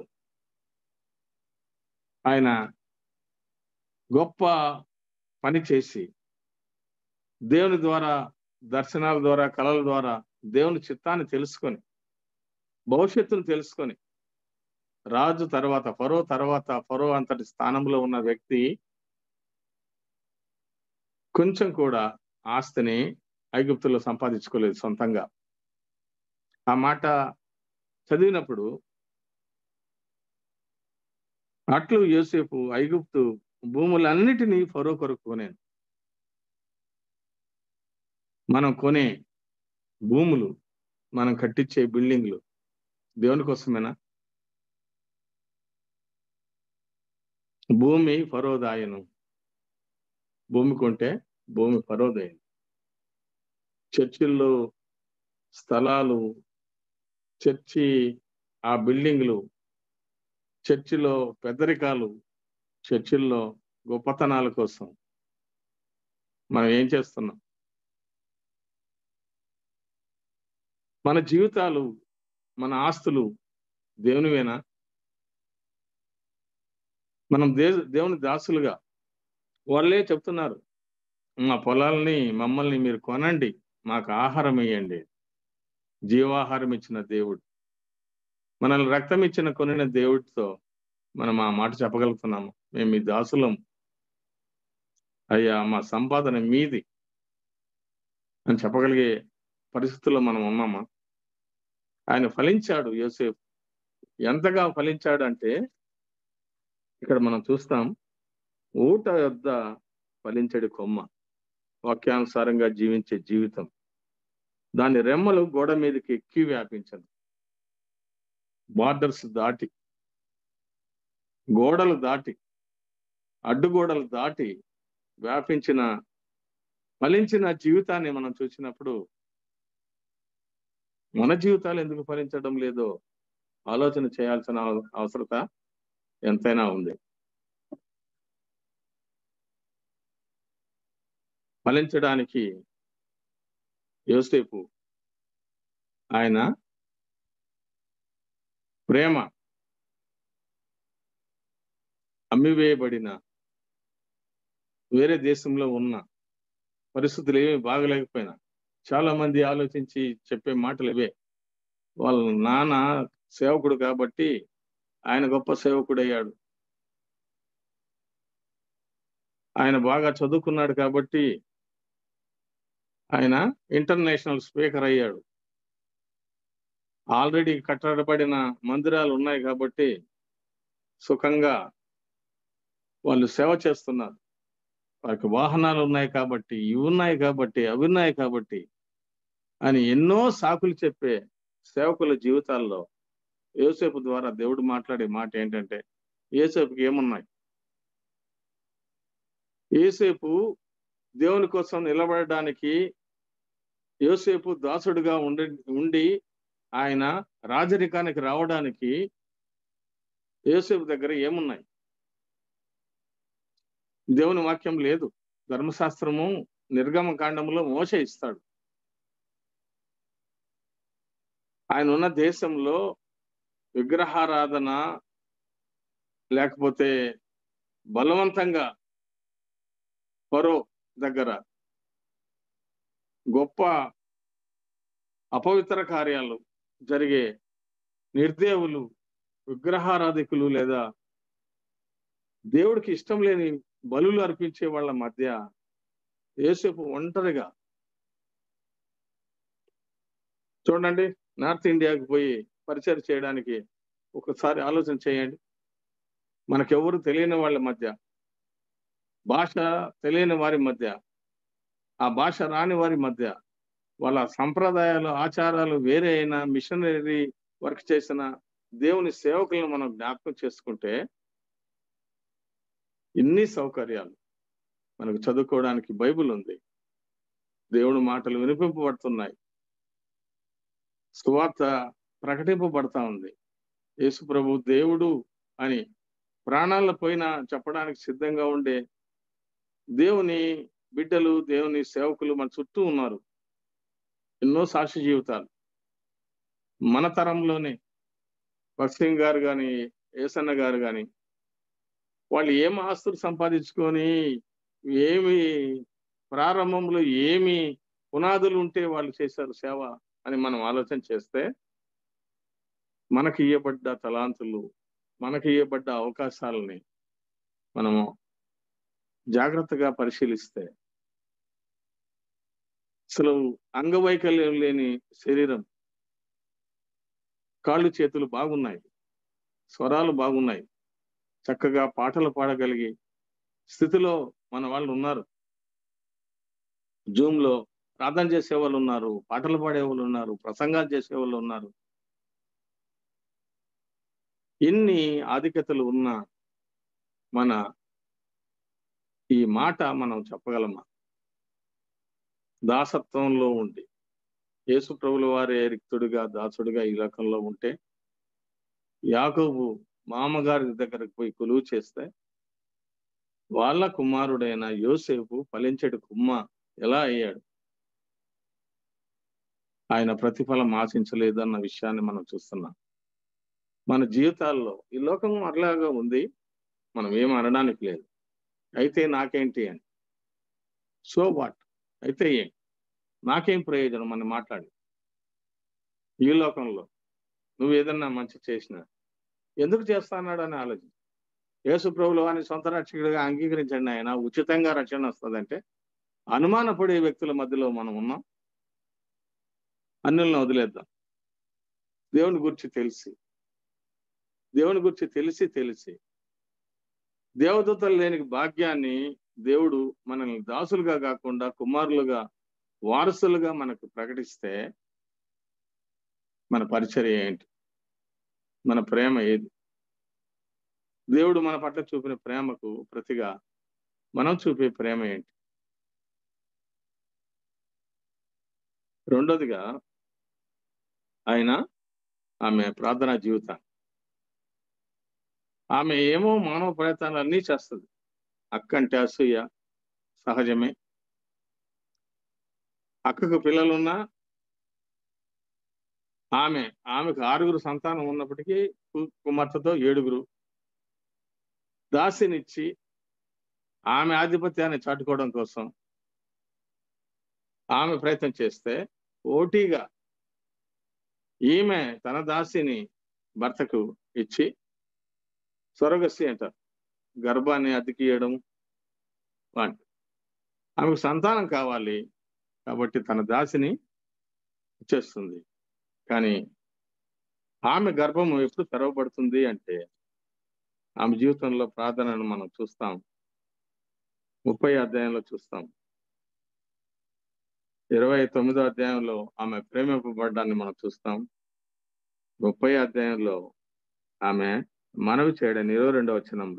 ఆయన గొప్ప పని చేసి దేవుని ద్వారా దర్శనాల ద్వారా కళల ద్వారా దేవుని చిత్తాన్ని తెలుసుకొని భవిష్యత్తును తెలుసుకొని రాజు తర్వాత ఫరో తర్వాత ఫరో అంతటి స్థానంలో ఉన్న వ్యక్తి కొంచెం కూడా ఆస్తిని ఐగుప్తులో సంపాదించుకోలేదు సొంతంగా ఆ మాట చదివినప్పుడు అట్లు యోసేపు ఐగుప్తు భూములన్నిటినీ ఫరో కొరకు కొనేను మనం కొనే భూములు మనం కట్టించే బిల్డింగ్లు దేవుని కోసమేనా భూమి ఫరోదాయను భూమి కొంటే భూమి పరోదైంది చర్చిల్లో స్థలాలు చర్చి ఆ బిల్డింగ్లు చర్చిలో పెద్దరికాలు చర్చిల్లో గొప్పతనాల కోసం మనం ఏం చేస్తున్నాం మన జీవితాలు మన ఆస్తులు దేవునివేనా మనం దే దేవుని దాసులుగా వాళ్ళే చెప్తున్నారు మా పొలాలని మమ్మల్ని మీరు కొనండి మాకు ఆహారం ఇవ్వండి జీవాహారం ఇచ్చిన దేవుడు మనల్ని రక్తం ఇచ్చిన కొనిన దేవుడితో మనం ఆ మాట చెప్పగలుగుతున్నాము మేము మీ దాసులం అయ్యా మా సంపాదన మీది అని చెప్పగలిగే పరిస్థితుల్లో మనం ఉన్నామా ఆయన ఫలించాడు యోసేపు ఎంతగా ఫలించాడు అంటే ఇక్కడ మనం చూస్తాం ఊట యొద్ద ఫలించడి కొమ్మ వాక్యానుసారంగా జీవించే జీవితం దాని రెమ్మలు గోడ మీదకి ఎక్కి వ్యాపించదు బార్డర్స్ దాటి గోడలు దాటి అడ్డుగోడలు దాటి వ్యాపించిన ఫలించిన జీవితాన్ని మనం చూసినప్పుడు మన జీవితాలు ఎందుకు ఫలించడం లేదో ఆలోచన చేయాల్సిన అవ- అవసరత ఎంతైనా ఉంది ఫలించడానికి యోసేపు ఆయన ప్రేమ అమ్మివేయబడిన వేరే దేశంలో ఉన్న పరిస్థితులు ఏమి బాగలేకపోయినా చాలా మంది ఆలోచించి చెప్పే మాటలు ఇవే వాళ్ళ నాన్న సేవకుడు కాబట్టి ఆయన గొప్ప సేవకుడు అయ్యాడు ఆయన బాగా చదువుకున్నాడు కాబట్టి ఆయన ఇంటర్నేషనల్ స్పీకర్ అయ్యాడు ఆల్రెడీ కట్టబడిన మందిరాలు ఉన్నాయి కాబట్టి సుఖంగా వాళ్ళు సేవ చేస్తున్నారు వారికి వాహనాలు ఉన్నాయి కాబట్టి ఇవి ఉన్నాయి కాబట్టి అవి ఉన్నాయి కాబట్టి అని ఎన్నో సాకులు చెప్పే సేవకుల జీవితాల్లో యోసేపు ద్వారా దేవుడు మాట్లాడే మాట ఏంటంటే యోసేపుకి ఏమున్నాయి యోసేపు దేవుని కోసం నిలబడడానికి యోసేపు దాసుడుగా ఉండి ఉండి ఆయన రాజరికానికి రావడానికి యోసేపు దగ్గర ఏమున్నాయి దేవుని వాక్యం లేదు ధర్మశాస్త్రము నిర్గమ కాండములో మోస ఇస్తాడు ఆయన ఉన్న దేశంలో విగ్రహారాధన లేకపోతే బలవంతంగా ఫరో దగ్గర గొప్ప అపవిత్ర కార్యాలు జరిగే నిర్దేవులు విగ్రహారాధికులు లేదా దేవుడికి ఇష్టం లేని బలులు అర్పించే వాళ్ళ మధ్య యేసేపు ఒంటరిగా చూడండి నార్త్ ఇండియాకి పోయి పరిచయం చేయడానికి ఒకసారి ఆలోచన చేయండి మనకెవరు తెలియని వాళ్ళ మధ్య భాష తెలియని వారి మధ్య ఆ భాష రాని వారి మధ్య వాళ్ళ సంప్రదాయాలు ఆచారాలు వేరే అయినా మిషనరీ వర్క్ చేసిన దేవుని సేవకులను మనం జ్ఞాపకం చేసుకుంటే ఇన్ని సౌకర్యాలు మనకు చదువుకోవడానికి బైబిల్ ఉంది దేవుని మాటలు వినిపింపబడుతున్నాయి సువార్త ప్రకటింపబడతా ఉంది యేసు ప్రభు దేవుడు అని ప్రాణాల పైన చెప్పడానికి సిద్ధంగా ఉండే దేవుని బిడ్డలు దేవుని సేవకులు మన చుట్టూ ఉన్నారు ఎన్నో సాక్షి జీవితాలు మన తరంలోనే భక్సింగ్ గారు కానీ ఏసన్న గారు కానీ వాళ్ళు ఏం ఆస్తులు సంపాదించుకొని ఏమి ప్రారంభంలో ఏమి పునాదులు ఉంటే వాళ్ళు చేశారు సేవ అని మనం ఆలోచన చేస్తే మనకి ఇవ్వబడ్డ తలాంతులు మనకి ఇవ్వబడ్డ అవకాశాలని మనము జాగ్రత్తగా పరిశీలిస్తే అసలు అంగవైకల్యం లేని శరీరం కాళ్ళు చేతులు బాగున్నాయి స్వరాలు బాగున్నాయి చక్కగా పాటలు పాడగలిగి స్థితిలో మన వాళ్ళు ఉన్నారు జూమ్ లో ప్రార్థన చేసే వాళ్ళు ఉన్నారు పాటలు పాడే వాళ్ళు ఉన్నారు ప్రసంగాలు చేసే వాళ్ళు ఉన్నారు ఎన్ని ఆధిక్యతలు ఉన్నా మన ఈ మాట మనం చెప్పగలమా దాసత్వంలో ఉండి యేసు ప్రభుల వారి రిక్తుడిగా దాసుడిగా ఈ లోకంలో ఉంటే యాకోబు మామగారి దగ్గరకు పోయి కొలువు చేస్తే వాళ్ళ కుమారుడైన యోసేపు ఫలించడి కుమ్మ ఎలా అయ్యాడు ఆయన ప్రతిఫలం ఆశించలేదు అన్న విషయాన్ని మనం చూస్తున్నాం మన జీవితాల్లో ఈ లోకం అట్లాగా ఉంది మనం ఏం అనడానికి లేదు అయితే నాకేంటి అని సో వాట్ అయితే ఏం నాకేం ప్రయోజనం మనం మాట్లాడి ఈ లోకంలో నువ్వు ఏదన్నా మంచి చేసినా ఎందుకు చేస్తా అన్నాడు అని ఆలోచన యేసు ప్రభులు అని సొంత రక్షకుడిగా అంగీకరించండి ఆయన ఉచితంగా రక్షణ వస్తుందంటే అనుమానపడే వ్యక్తుల మధ్యలో మనం ఉన్నాం అన్యులను వదిలేద్దాం దేవుని గురించి తెలిసి దేవుని గురించి తెలిసి తెలిసి దేవదూతలు లేని భాగ్యాన్ని దేవుడు మనల్ని దాసులుగా కాకుండా కుమారులుగా వారసులుగా మనకు ప్రకటిస్తే మన పరిచర్య ఏంటి మన ప్రేమ ఏది దేవుడు మన పట్ల చూపిన ప్రేమకు ప్రతిగా మనం చూపే ప్రేమ ఏంటి రెండోదిగా ఆయన ఆమె ప్రార్థనా జీవితం ఆమె ఏమో మానవ ప్రయత్నాలు అన్నీ చేస్తుంది అక్కంటే అసూయ సహజమే అక్కకు పిల్లలున్నా ఆమె ఆమెకు ఆరుగురు సంతానం ఉన్నప్పటికీ కుమార్తెతో ఏడుగురు దాసినిచ్చి ఆమె ఆధిపత్యాన్ని చాటుకోవడం కోసం ఆమె ప్రయత్నం చేస్తే ఓటీగా ఈమె తన దాసిని భర్తకు ఇచ్చి స్వరగస్సి అంటారు గర్భాన్ని అతికియడం వంటి ఆమెకు సంతానం కావాలి కాబట్టి తన దాసిని ఇచ్చేస్తుంది కానీ ఆమె గర్భము ఎప్పుడు తెరవబడుతుంది అంటే ఆమె జీవితంలో ప్రార్థనను మనం చూస్తాం ముప్పై అధ్యాయంలో చూస్తాం ఇరవై తొమ్మిదో అధ్యాయంలో ఆమె ప్రేమింపబడ్డాన్ని మనం చూస్తాం ముప్పై అధ్యాయంలో ఆమె మనవి చేయడం ఇరవై రెండవ వచనంలో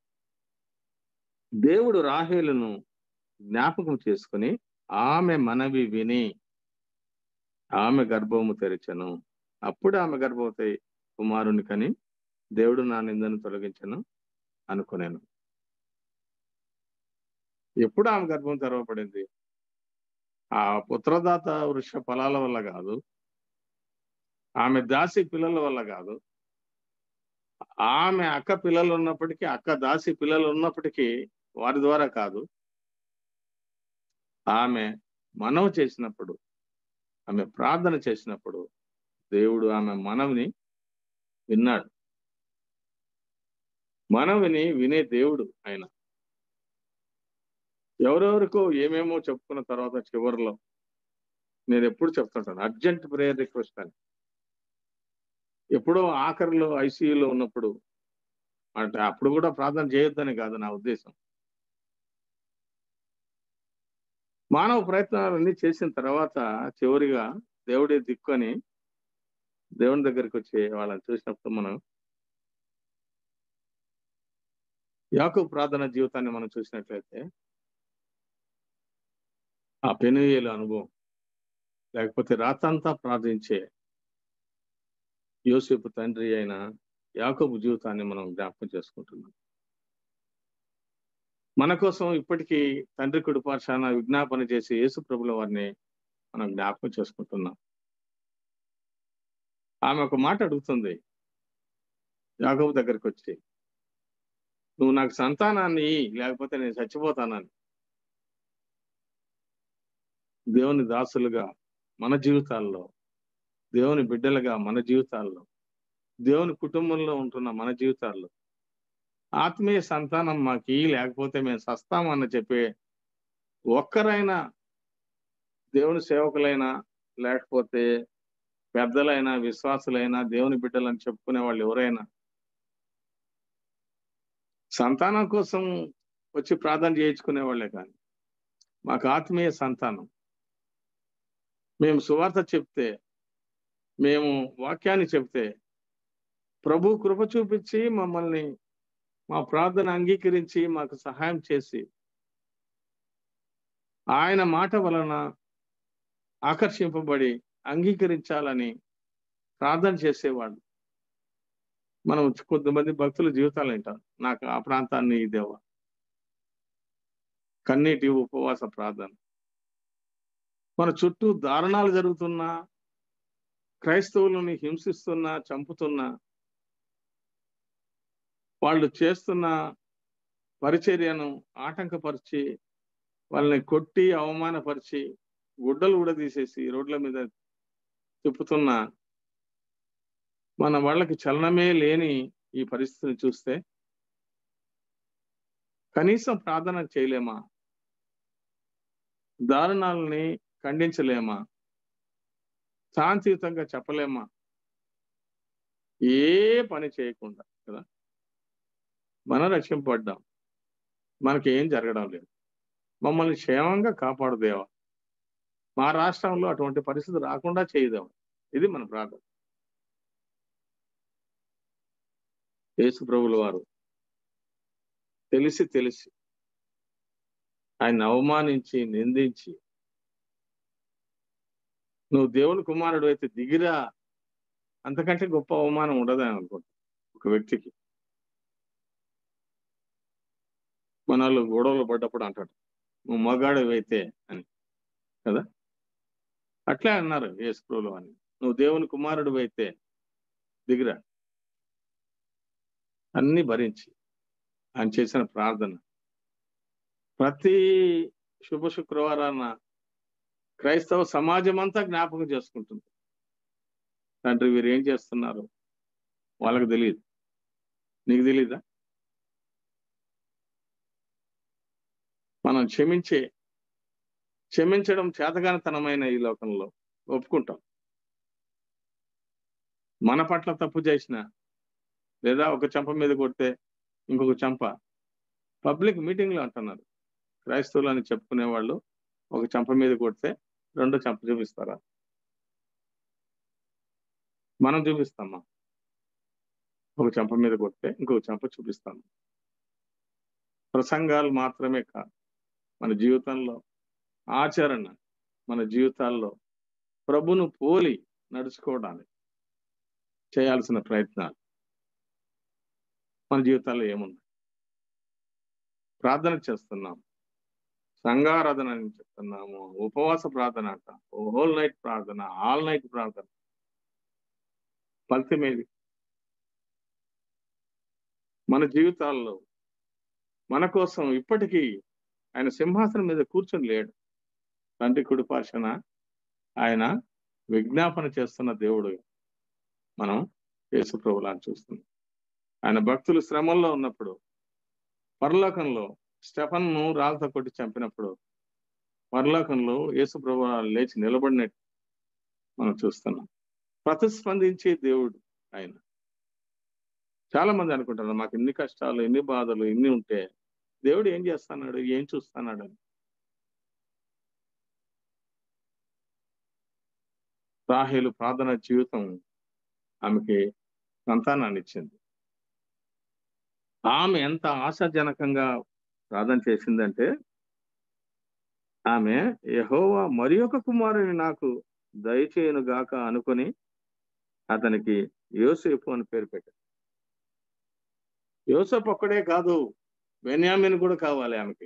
దేవుడు రాహేలును జ్ఞాపకం చేసుకుని ఆమె మనవి విని ఆమె గర్భము తెరిచను అప్పుడు ఆమె గర్భవతి కుమారుని కని దేవుడు నా నిందను తొలగించను అనుకునేను ఎప్పుడు ఆమె గర్భం తెరవబడింది ఆ పుత్రదాత వృక్ష ఫలాల వల్ల కాదు ఆమె దాసి పిల్లల వల్ల కాదు ఆమె అక్క పిల్లలు ఉన్నప్పటికీ అక్క దాసి పిల్లలు ఉన్నప్పటికీ వారి ద్వారా కాదు ఆమె మనవి చేసినప్పుడు ఆమె ప్రార్థన చేసినప్పుడు దేవుడు ఆమె మనవిని విన్నాడు మనవిని వినే దేవుడు ఆయన ఎవరెవరికో ఏమేమో చెప్పుకున్న తర్వాత చివరిలో నేను ఎప్పుడు చెప్తుంటాను అర్జెంట్ ప్రేయర్ రిక్వెస్ట్ అని ఎప్పుడో ఆఖరిలో ఐసీయూలో ఉన్నప్పుడు అంటే అప్పుడు కూడా ప్రార్థన చేయొద్దని కాదు నా ఉద్దేశం మానవ ప్రయత్నాలన్నీ చేసిన తర్వాత చివరిగా దేవుడే దిక్కుని దేవుని దగ్గరికి వచ్చి వాళ్ళని చూసినప్పుడు మనం యాకు ప్రార్థన జీవితాన్ని మనం చూసినట్లయితే ఆ పెనుయేలు అనుభవం లేకపోతే రాతంతా ప్రార్థించే యోసేపు తండ్రి అయిన యాకోబు జీవితాన్ని మనం జ్ఞాపకం చేసుకుంటున్నాం మన కోసం ఇప్పటికీ తండ్రి కుడి పార్శాన విజ్ఞాపన చేసి యేసు ప్రభుల వారిని మనం జ్ఞాపకం చేసుకుంటున్నాం ఆమె ఒక మాట అడుగుతుంది యాకోబు దగ్గరికి వచ్చి నువ్వు నాకు సంతానాన్ని లేకపోతే నేను చచ్చిపోతానని దేవుని దాసులుగా మన జీవితాల్లో దేవుని బిడ్డలుగా మన జీవితాల్లో దేవుని కుటుంబంలో ఉంటున్న మన జీవితాల్లో ఆత్మీయ సంతానం మాకి లేకపోతే మేము సస్తామని చెప్పే ఒక్కరైనా దేవుని సేవకులైనా లేకపోతే పెద్దలైనా విశ్వాసులైనా దేవుని బిడ్డలని చెప్పుకునే వాళ్ళు ఎవరైనా సంతానం కోసం వచ్చి ప్రార్థన చేయించుకునే వాళ్ళే కానీ మాకు ఆత్మీయ సంతానం మేము సువార్త చెప్తే మేము వాక్యాన్ని చెప్తే ప్రభు కృప చూపించి మమ్మల్ని మా ప్రార్థన అంగీకరించి మాకు సహాయం చేసి ఆయన మాట వలన ఆకర్షింపబడి అంగీకరించాలని ప్రార్థన చేసేవాడు మనం కొంతమంది భక్తుల జీవితాలు వింటాం నాకు ఆ ప్రాంతాన్ని ఇదేవా కన్నీటి ఉపవాస ప్రార్థన మన చుట్టూ దారుణాలు జరుగుతున్నా క్రైస్తవులని హింసిస్తున్నా చంపుతున్నా వాళ్ళు చేస్తున్న పరిచర్యను ఆటంకపరిచి వాళ్ళని కొట్టి అవమానపరిచి గుడ్డలు కూడా తీసేసి రోడ్ల మీద తిప్పుతున్న మన వాళ్ళకి చలనమే లేని ఈ పరిస్థితిని చూస్తే కనీసం ప్రార్థన చేయలేమా దారుణాలని ఖండించలేమా శాంతియుతంగా చెప్పలేమా ఏ పని చేయకుండా కదా మనం రక్షింపడ్డాం మనకి ఏం జరగడం లేదు మమ్మల్ని క్షేమంగా కాపాడు దేవా మా రాష్ట్రంలో అటువంటి పరిస్థితి రాకుండా చేయదాం ఇది మన ప్రార్థన యేసు ప్రభుల వారు తెలిసి తెలిసి ఆయన అవమానించి నిందించి నువ్వు దేవుని కుమారుడు అయితే దిగిరా అంతకంటే గొప్ప అవమానం ఉండదని అనుకుంటా ఒక వ్యక్తికి మన వాళ్ళు గొడవలు పడ్డప్పుడు అంటాడు నువ్వు మగాడు అయితే అని కదా అట్లే అన్నారు యేసుప్రభులు అని నువ్వు దేవుని కుమారుడు అయితే దిగిరా అన్ని భరించి ఆయన చేసిన ప్రార్థన ప్రతి శుభ శుక్రవారాన క్రైస్తవ సమాజం అంతా జ్ఞాపకం చేసుకుంటుంది తండ్రి వీరు ఏం చేస్తున్నారు వాళ్ళకి తెలియదు నీకు తెలీదా మనం క్షమించే క్షమించడం చేతగానితనమైన ఈ లోకంలో ఒప్పుకుంటాం మన పట్ల తప్పు చేసిన లేదా ఒక చెంప మీద కొడితే ఇంకొక చెంప పబ్లిక్ మీటింగ్లో అంటున్నారు క్రైస్తవులు అని చెప్పుకునే వాళ్ళు ఒక చెంప మీద కొడితే రెండో చెంప చూపిస్తారా మనం చూపిస్తామా ఒక చెంప మీద కొడితే ఇంకొక చెంప చూపిస్తాము ప్రసంగాలు మాత్రమే కాదు మన జీవితంలో ఆచరణ మన జీవితాల్లో ప్రభును పోలి నడుచుకోవడానికి చేయాల్సిన ప్రయత్నాలు మన జీవితాల్లో ఏముంది ప్రార్థన చేస్తున్నాం సంఘారాధన అని చెప్తున్నాము ఉపవాస ప్రార్థన అంట హోల్ నైట్ ప్రార్థన ఆల్ నైట్ ప్రార్థన ఫలితమేది మన జీవితాల్లో మన కోసం ఇప్పటికీ ఆయన సింహాసనం మీద కూర్చొని లేడు తండ్రి కుడి పార్శ్వన ఆయన విజ్ఞాపన చేస్తున్న దేవుడు మనం యేసు ప్రభులాన్ని చూస్తున్నాం ఆయన భక్తులు శ్రమల్లో ఉన్నప్పుడు పరలోకంలో స్టెఫన్ను రాళ్ళతో కొట్టి చంపినప్పుడు పరలోకంలో యేసు ప్రభు లేచి నిలబడినట్టు మనం చూస్తున్నాం ప్రతిస్పందించే దేవుడు ఆయన చాలా మంది అనుకుంటారు మాకు ఇన్ని కష్టాలు ఎన్ని బాధలు ఇన్ని ఉంటే దేవుడు ఏం చేస్తున్నాడు ఏం చూస్తున్నాడు అని రాహేలు ప్రార్థన జీవితం ఆమెకి సంతానాన్ని ఇచ్చింది ఆమె ఎంత ఆశాజనకంగా ప్రార్థన చేసిందంటే ఆమె యహోవా మరి ఒక కుమారుని నాకు దయచేయను గాక అనుకొని అతనికి యోసేపు అని పేరు పెట్టారు యోసేపు ఒక్కడే కాదు బెన్యామిన్ కూడా కావాలి ఆమెకి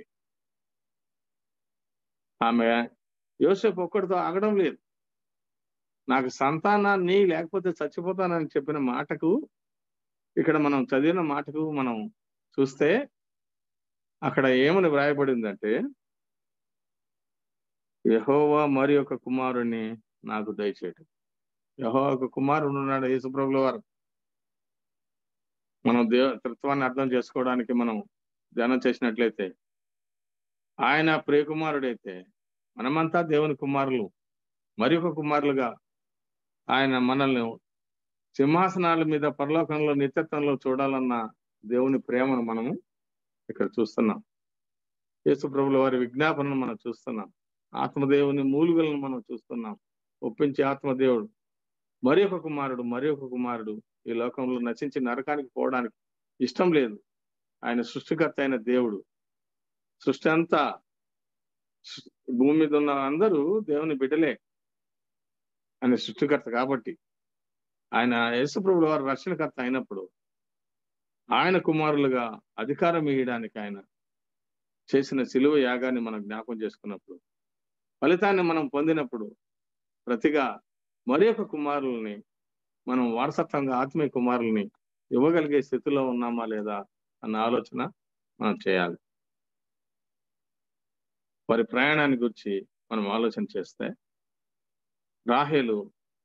ఆమె యోసేపు ఒక్కడితో ఆగడం లేదు నాకు సంతానాన్ని లేకపోతే చచ్చిపోతానని చెప్పిన మాటకు ఇక్కడ మనం చదివిన మాటకు మనం చూస్తే అక్కడ ఏమని వ్రాయబడిందంటే యహోవా మరి ఒక కుమారుని నాకు దయచేయటం యహో ఒక కుమారుడు ఉన్నాడు యేసుప్రభుల వారు మనం దేవ తత్వాన్ని అర్థం చేసుకోవడానికి మనం ధ్యానం చేసినట్లయితే ఆయన ప్రియకుమారుడైతే మనమంతా దేవుని కుమారులు మరి ఒక కుమారులుగా ఆయన మనల్ని సింహాసనాల మీద పరలోకంలో నిత్యత్వంలో చూడాలన్న దేవుని ప్రేమను మనము ఇక్కడ చూస్తున్నాం యేసు ప్రభుల వారి విజ్ఞాపనను మనం చూస్తున్నాం ఆత్మదేవుని మూలుగులను మనం చూస్తున్నాం ఒప్పించే ఆత్మదేవుడు మరి ఒక కుమారుడు మరి ఒక కుమారుడు ఈ లోకంలో నశించి నరకానికి పోవడానికి ఇష్టం లేదు ఆయన సృష్టికర్త అయిన దేవుడు సృష్టి అంతా భూమి మీద ఉన్న అందరూ దేవుని బిడ్డలే ఆయన సృష్టికర్త కాబట్టి ఆయన యేసుప్రభుడు వారు రక్షణకర్త అయినప్పుడు ఆయన కుమారులుగా అధికారం ఇవ్వడానికి ఆయన చేసిన సిలువ యాగాన్ని మనం జ్ఞాపం చేసుకున్నప్పుడు ఫలితాన్ని మనం పొందినప్పుడు ప్రతిగా మరి ఒక కుమారుల్ని మనం వారసత్వంగా ఆత్మీయ కుమారుల్ని ఇవ్వగలిగే స్థితిలో ఉన్నామా లేదా అన్న ఆలోచన మనం చేయాలి వారి ప్రయాణాన్ని గురించి మనం ఆలోచన చేస్తే రాహేలు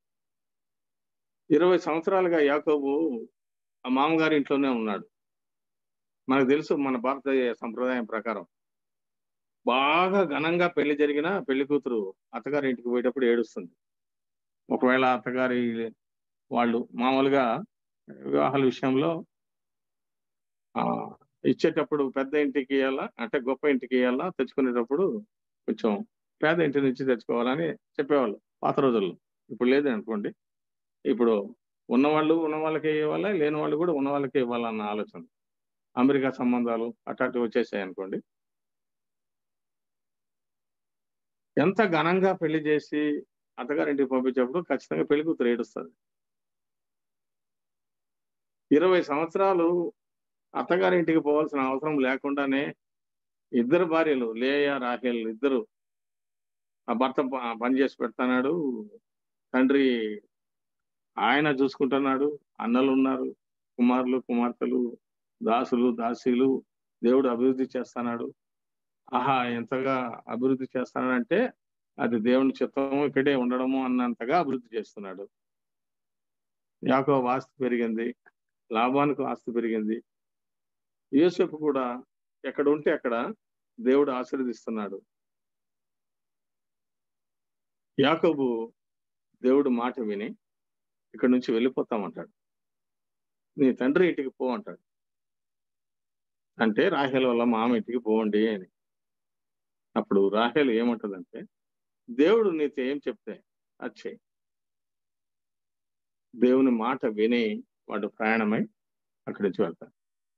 ఇరవై సంవత్సరాలుగా యాకోబు ఆ మామగారి ఇంట్లోనే ఉన్నాడు మనకు తెలుసు మన భారతీయ సంప్రదాయం ప్రకారం బాగా ఘనంగా పెళ్లి జరిగిన పెళ్లి కూతురు అత్తగారి ఇంటికి పోయేటప్పుడు ఏడుస్తుంది ఒకవేళ అత్తగారి వాళ్ళు మామూలుగా వివాహాల విషయంలో ఆ ఇచ్చేటప్పుడు పెద్ద ఇంటికి ఇవ్వాలా అంటే గొప్ప ఇంటికి ఇవ్వాలా తెచ్చుకునేటప్పుడు కొంచెం పేద ఇంటి నుంచి తెచ్చుకోవాలని చెప్పేవాళ్ళు పాత రోజుల్లో ఇప్పుడు లేదు అనుకోండి ఇప్పుడు ఉన్నవాళ్ళు ఉన్న వాళ్ళకే ఇవ్వాలా లేని వాళ్ళు కూడా ఉన్న వాళ్ళకే ఇవ్వాలన్న ఆలోచన అమెరికా సంబంధాలు అట్లాంటివి వచ్చేసాయి అనుకోండి ఎంత ఘనంగా పెళ్లి చేసి అత్తగారింటికి పంపించేప్పుడు ఖచ్చితంగా పెళ్లి కూతురు ఏడుస్తుంది ఇరవై సంవత్సరాలు అత్తగారింటికి పోవాల్సిన అవసరం లేకుండానే ఇద్దరు భార్యలు లేయ రాహేల్ ఇద్దరు ఆ భర్త ప- పని చేసి పెడతాడు తండ్రి ఆయన చూసుకుంటున్నాడు అన్నలు ఉన్నారు కుమారులు కుమార్తెలు దాసులు దాసీలు దేవుడు అభివృద్ధి చేస్తున్నాడు ఆహా ఎంతగా అభివృద్ధి చేస్తానంటే అది దేవుని చిత్తము ఇక్కడే ఉండడము అన్నంతగా అభివృద్ధి చేస్తున్నాడు యాకో ఆస్తి పెరిగింది లాభానికి ఆస్తి పెరిగింది యోసేపు కూడా ఎక్కడ ఉంటే అక్కడ దేవుడు ఆశీర్వదిస్తున్నాడు యాకోబు దేవుడు మాట విని ఇక్కడ నుంచి వెళ్ళిపోతామంటాడు నీ తండ్రి ఇంటికి పో అంటాడు అంటే రాహేల్ వల్ల మామ ఇంటికి పోండి అని అప్పుడు రాహేల్ ఏమంటదంటే దేవుడు నీతో ఏం చెప్తే అది చెయ్యి దేవుని మాట విని వాడు ప్రయాణమై అక్కడి నుంచి వెళ్తాడు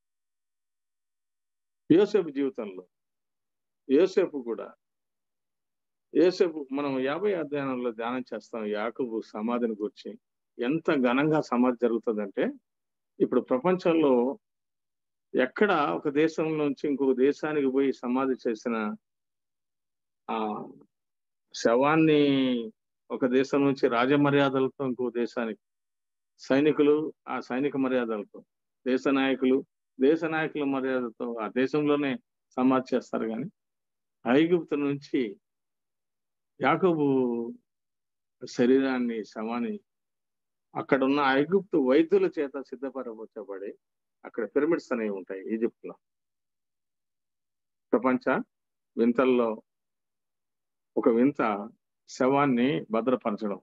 యోసేపు జీవితంలో యోసేపు కూడా యోసేపు మనం యాభై అధ్యయనంలో ధ్యానం చేస్తాం యాకబు సమాధిని గురించి ఎంత ఘనంగా సమాధి జరుగుతుందంటే ఇప్పుడు ప్రపంచంలో ఎక్కడ ఒక దేశం నుంచి ఇంకొక దేశానికి పోయి సమాధి చేసిన ఆ శవాన్ని ఒక దేశం నుంచి రాజమర్యాదలతో ఇంకో దేశానికి సైనికులు ఆ సైనిక మర్యాదలతో దేశ నాయకులు దేశ నాయకుల మర్యాదతో ఆ దేశంలోనే సమాధి చేస్తారు కానీ ఐగుప్తు నుంచి యాకబు శరీరాన్ని శవాన్ని అక్కడ ఉన్న ఐగుప్తు వైద్యుల చేత సిద్ధపరచబడి అక్కడ పిరమిడ్స్ అనేవి ఉంటాయి ఈజిప్ట్ లో ప్రపంచ వింతల్లో ఒక వింత శవాన్ని భద్రపరచడం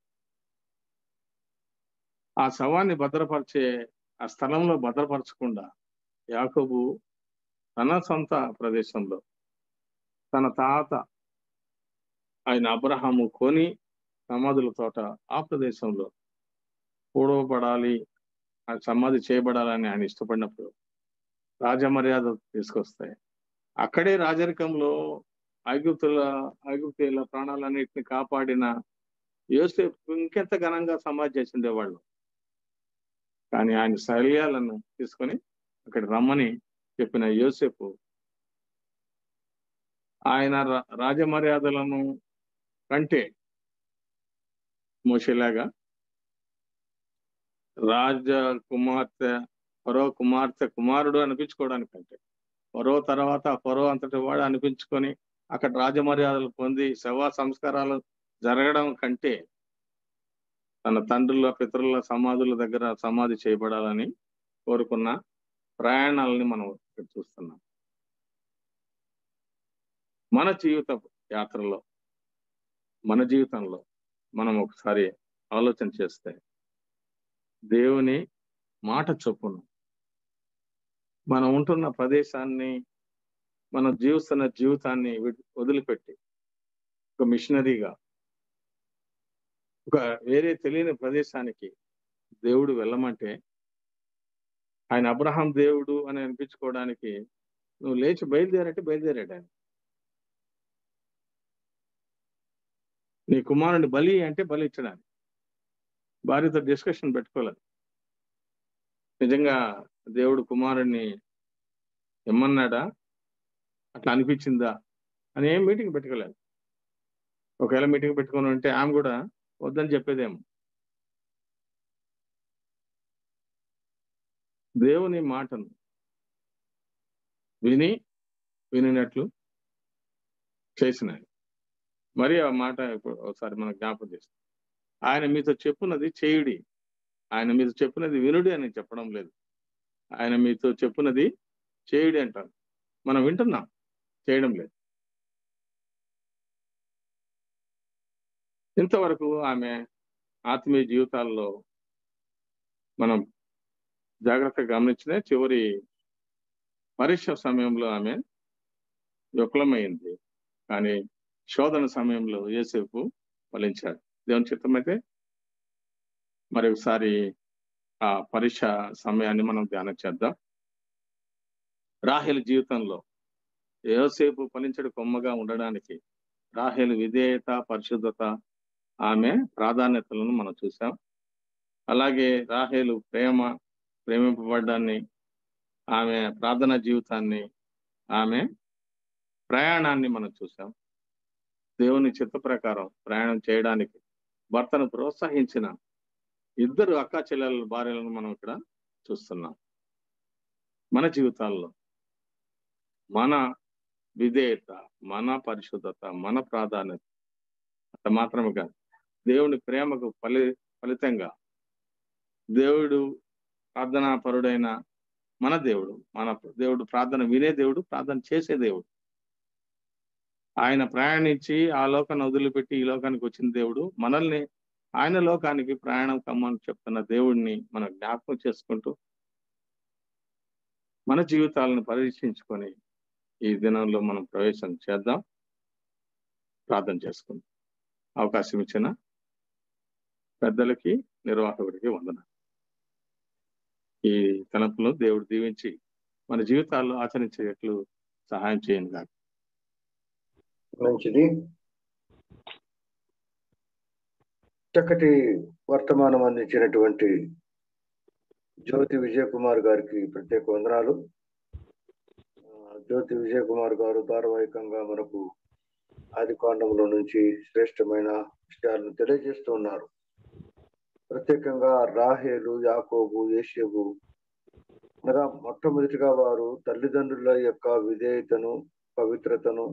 ఆ శవాన్ని భద్రపరిచే ఆ స్థలంలో భద్రపరచకుండా యాకోబు తన సొంత ప్రదేశంలో తన తాత ఆయన అబ్రహాము కొని సమాధుల తోట ఆ ప్రదేశంలో పూడవబడాలి ఆ సమాధి చేయబడాలని ఆయన ఇష్టపడినప్పుడు రాజమర్యాద తీసుకొస్తాయి అక్కడే రాజరికంలో ఐగుప్తుల ఐగుప్తుల ప్రాణాలన్నింటిని కాపాడిన యోసేపు ఇంకెంత ఘనంగా సమాధి చేసిండేవాళ్ళు కానీ ఆయన శైల్యాలను తీసుకొని అక్కడ రమ్మని చెప్పిన యోసేపు ఆయన రా- రాజమర్యాదలను కంటే మోషేలాగా రాజ కుమార్తె ఫరో కుమార్తె కుమారుడు అనిపించుకోవడానికంటే ఫరో తర్వాత ఫరో అంతటి వాడు అనిపించుకొని అక్కడ రాజమర్యాదలు పొంది శవ సంస్కారాలు జరగడం కంటే తన తండ్రుల పితరుల సమాధుల దగ్గర సమాధి చేయబడాలని కోరుకున్న ప్రయాణాలని మనం ఇక్కడ చూస్తున్నాం మన జీవిత యాత్రలో మన జీవితంలో మనం ఒకసారి ఆలోచన చేస్తే దేవుని మాట చొప్పున మనం ఉంటున్న ప్రదేశాన్ని మనం జీవిస్తున్న జీవితాన్ని విడి- వదిలిపెట్టి ఒక మిషనరీగా ఒక వేరే తెలియని ప్రదేశానికి దేవుడు వెళ్ళమంటే ఆయన అబ్రహాం దేవుడు అని అనిపించుకోవడానికి నువ్వు లేచి బయలుదేరంటే బయలుదేరాడు ఆయన నీ కుమారుని బలి అంటే బలి ఇచ్చడానికి భార్యతో డిస్కషన్ పెట్టుకోలేదు నిజంగా దేవుడు కుమారుణ్ణి ఇమ్మన్నాడా అట్లా అనిపించిందా అని ఏం మీటింగ్ పెట్టుకోలేదు ఒకవేళ మీటింగ్ పెట్టుకొని ఉంటే ఆమె కూడా వద్దని చెప్పేదేమో దేవుని మాటను విని వినినట్లు చేసినాయి మరి ఆ మాట ఇప్పుడు ఒకసారి మనం జ్ఞాపకం చేస్తాం ఆయన మీతో చెప్పున్నది చేయుడి ఆయన మీతో చెప్పున్నది వినుడి అని చెప్పడం లేదు ఆయన మీతో చెప్పున్నది చేయుడి అంటారు మనం వింటున్నాం చేయడం లేదు ఇంతవరకు ఆమె ఆత్మీయ జీవితాల్లో మనం జాగ్రత్తగా గమనించిన చివరి పరీక్ష సమయంలో ఆమె విఫలమైంది కానీ శోధన సమయంలో ఏసేపు ఫలించాడు దేవుని చిత్తమైతే మరి ఒకసారి ఆ పరీక్ష సమయాన్ని మనం ధ్యానం చేద్దాం రాహేల్ జీవితంలో ఏసేపు ఫలించడు కొమ్మగా ఉండడానికి రాహేల్ విధేయత పరిశుద్ధత ఆమె ప్రాధాన్యతలను మనం చూసాం అలాగే రాహేలు ప్రేమ ప్రేమింపబడ్డాన్ని ఆమె ప్రార్థన జీవితాన్ని ఆమె ప్రయాణాన్ని మనం చూసాం దేవుని చిత్త ప్రకారం ప్రయాణం చేయడానికి భర్తను ప్రోత్సహించిన ఇద్దరు అక్క చెల్లెల భార్యలను మనం ఇక్కడ చూస్తున్నాం మన జీవితాల్లో మన విధేయత మన పరిశుద్ధత మన ప్రాధాన్యత అంత మాత్రమే కాదు దేవుని ప్రేమకు ఫలి ఫలితంగా దేవుడు ప్రార్థనా పరుడైన మన దేవుడు మన దేవుడు ప్రార్థన వినే దేవుడు ప్రార్థన చేసే దేవుడు ఆయన ప్రయాణించి ఆ లోకాన్ని వదిలిపెట్టి ఈ లోకానికి వచ్చిన దేవుడు మనల్ని ఆయన లోకానికి ప్రయాణం కమ్మని చెప్తున్న దేవుడిని మనం జ్ఞాపకం చేసుకుంటూ మన జీవితాలను పరీక్షించుకొని ఈ దినంలో మనం ప్రవేశం చేద్దాం ప్రార్థన చేసుకుందాం అవకాశం ఇచ్చిన పెద్దలకి నిర్వాహకుడికి వందన ఈ తలంపులను దేవుడు దీవించి మన జీవితాల్లో ఆచరించేట్లు సహాయం చేయండి కాక మంచిది చక్కటి వర్తమానం అందించినటువంటి జ్యోతి విజయ్ కుమార్ గారికి ప్రత్యేక వందనాలు ఆ, జ్యోతి విజయ్ కుమార్ గారు ధారావాహికంగా మనకు ఆది కాండంలో నుంచి శ్రేష్టమైన విషయాలను తెలియజేస్తూ ఉన్నారు ప్రత్యేకంగా రాహేలు యాకోబు ఏషేబు అనగా మొట్టమొదటిగా వారు తల్లిదండ్రుల యొక్క విధేయతను పవిత్రతను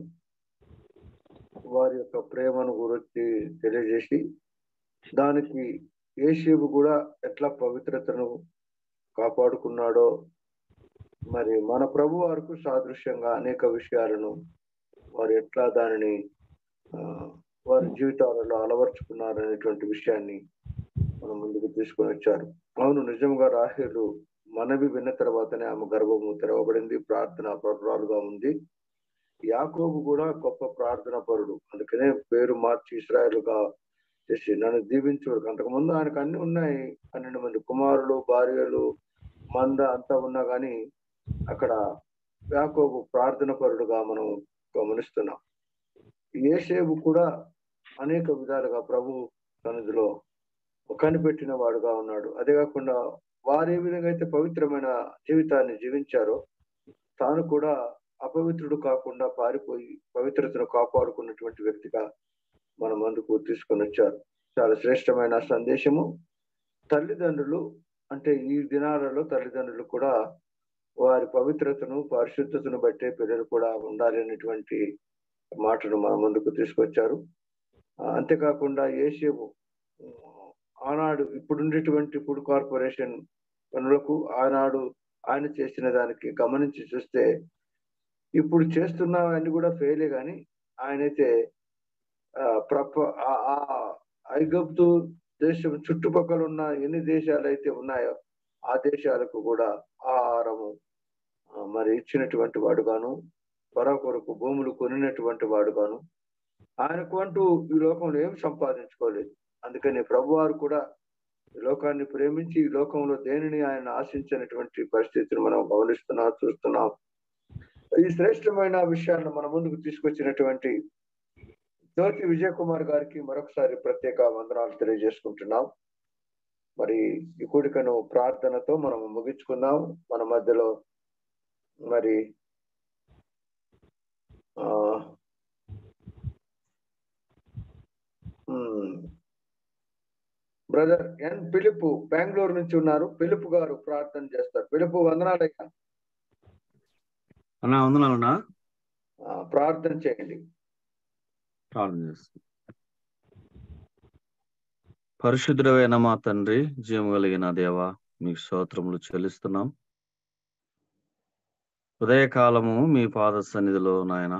వారి యొక్క ప్రేమను గురించి తెలియజేసి దానికి ఏషేబు కూడా ఎట్లా పవిత్రతను కాపాడుకున్నాడో మరి మన ప్రభు వారికి సాదృశ్యంగా అనేక విషయాలను వారు ఎట్లా దానిని ఆ, వారి జీవితాలలో అలవర్చుకున్నారు అనేటువంటి విషయాన్ని మన ముందుకు తీసుకొని వచ్చారు అవును నిజంగా రాహేలు మనవి విన్న తర్వాతనే ఆమె గర్భము తెరవబడింది ప్రార్థన పరురాలుగా ఉంది యాకోబు కూడా గొప్ప ప్రార్థన పరుడు అందుకనే పేరు మార్చి ఇస్రాయలుగా చేసి నన్ను దీవించు అంతకుముందు ఆయనకు అన్ని ఉన్నాయి పన్నెండు మంది కుమారులు భార్యలు మంద అంతా ఉన్నా కానీ అక్కడ యాకోబు ప్రార్థన పరుడుగా మనం గమనిస్తున్నాం ఏషేబు కూడా అనేక విధాలుగా ప్రభు సన్నిధిలో కనిపెట్టిన వాడుగా ఉన్నాడు అదే కాకుండా వారు ఏ విధంగా అయితే పవిత్రమైన జీవితాన్ని జీవించారో తాను కూడా అపవిత్రుడు కాకుండా పారిపోయి పవిత్రతను కాపాడుకున్నటువంటి వ్యక్తిగా మన ముందుకు తీసుకొని వచ్చారు చాలా శ్రేష్టమైన సందేశము తల్లిదండ్రులు అంటే ఈ దినాలలో తల్లిదండ్రులు కూడా వారి పవిత్రతను పరిశుద్ధతను బట్టే పిల్లలు కూడా ఉండాలి అనేటువంటి మాటను మన ముందుకు తీసుకొచ్చారు ఆ, అంతేకాకుండా ఏసేపు ఆనాడు ఇప్పుడుండేటువంటి ఫుడ్ కార్పొరేషన్ పనులకు ఆనాడు ఆయన చేసిన దానికి గమనించి చూస్తే ఇప్పుడు చేస్తున్నవన్నీ కూడా ఫెయిలే కానీ ఆయనైతే ఆ, ప్రప ఆ- ఆ ఐగుప్తు దేశం చుట్టుపక్కల ఉన్న ఎన్ని దేశాలు అయితే ఉన్నాయో ఆ దేశాలకు కూడా ఆహారము ఆ, మరి ఇచ్చినటువంటి వాడుగాను పర కొరకు భూములు కొనినటువంటి వాడుగాను ఆయనకు అంటూ ఈ లోకంలో ఏం సంపాదించుకోలేదు అందుకని ప్రభువారు కూడా ఈ లోకాన్ని ప్రేమించి ఈ లోకంలో దేనిని ఆయన ఆశించినటువంటి పరిస్థితిని మనం గమనిస్తున్నాం చూస్తున్నాం ఈ శ్రేష్టమైన విషయాలను మన ముందుకు తీసుకొచ్చినటువంటి జ్యోతి విజయ్ కుమార్ గారికి మరొకసారి ప్రత్యేక వందనాలు తెలియజేసుకుంటున్నాం మరి ఈ కూడికను ప్రార్థనతో మనం ముగించుకుందాం మన మధ్యలో మరి ఆ బ్రదర్ ఎన్ పిలుపు బెంగళూరు నుంచి ఉన్నారు పిలుపు గారు ప్రార్థన చేస్తారు పిలుపు వందనాలయ్యా అన్నా వందనాలన్నా ఆ, ప్రార్థన చేయండి ప్రార్థన చేస్తాం పరిశుద్ధుడైన మా తండ్రి జీవం కలిగిన దేవ మీకు స్తోత్రములు చెల్లిస్తున్నాం ఉదయకాలము మీ పాద సన్నిధిలో నాయన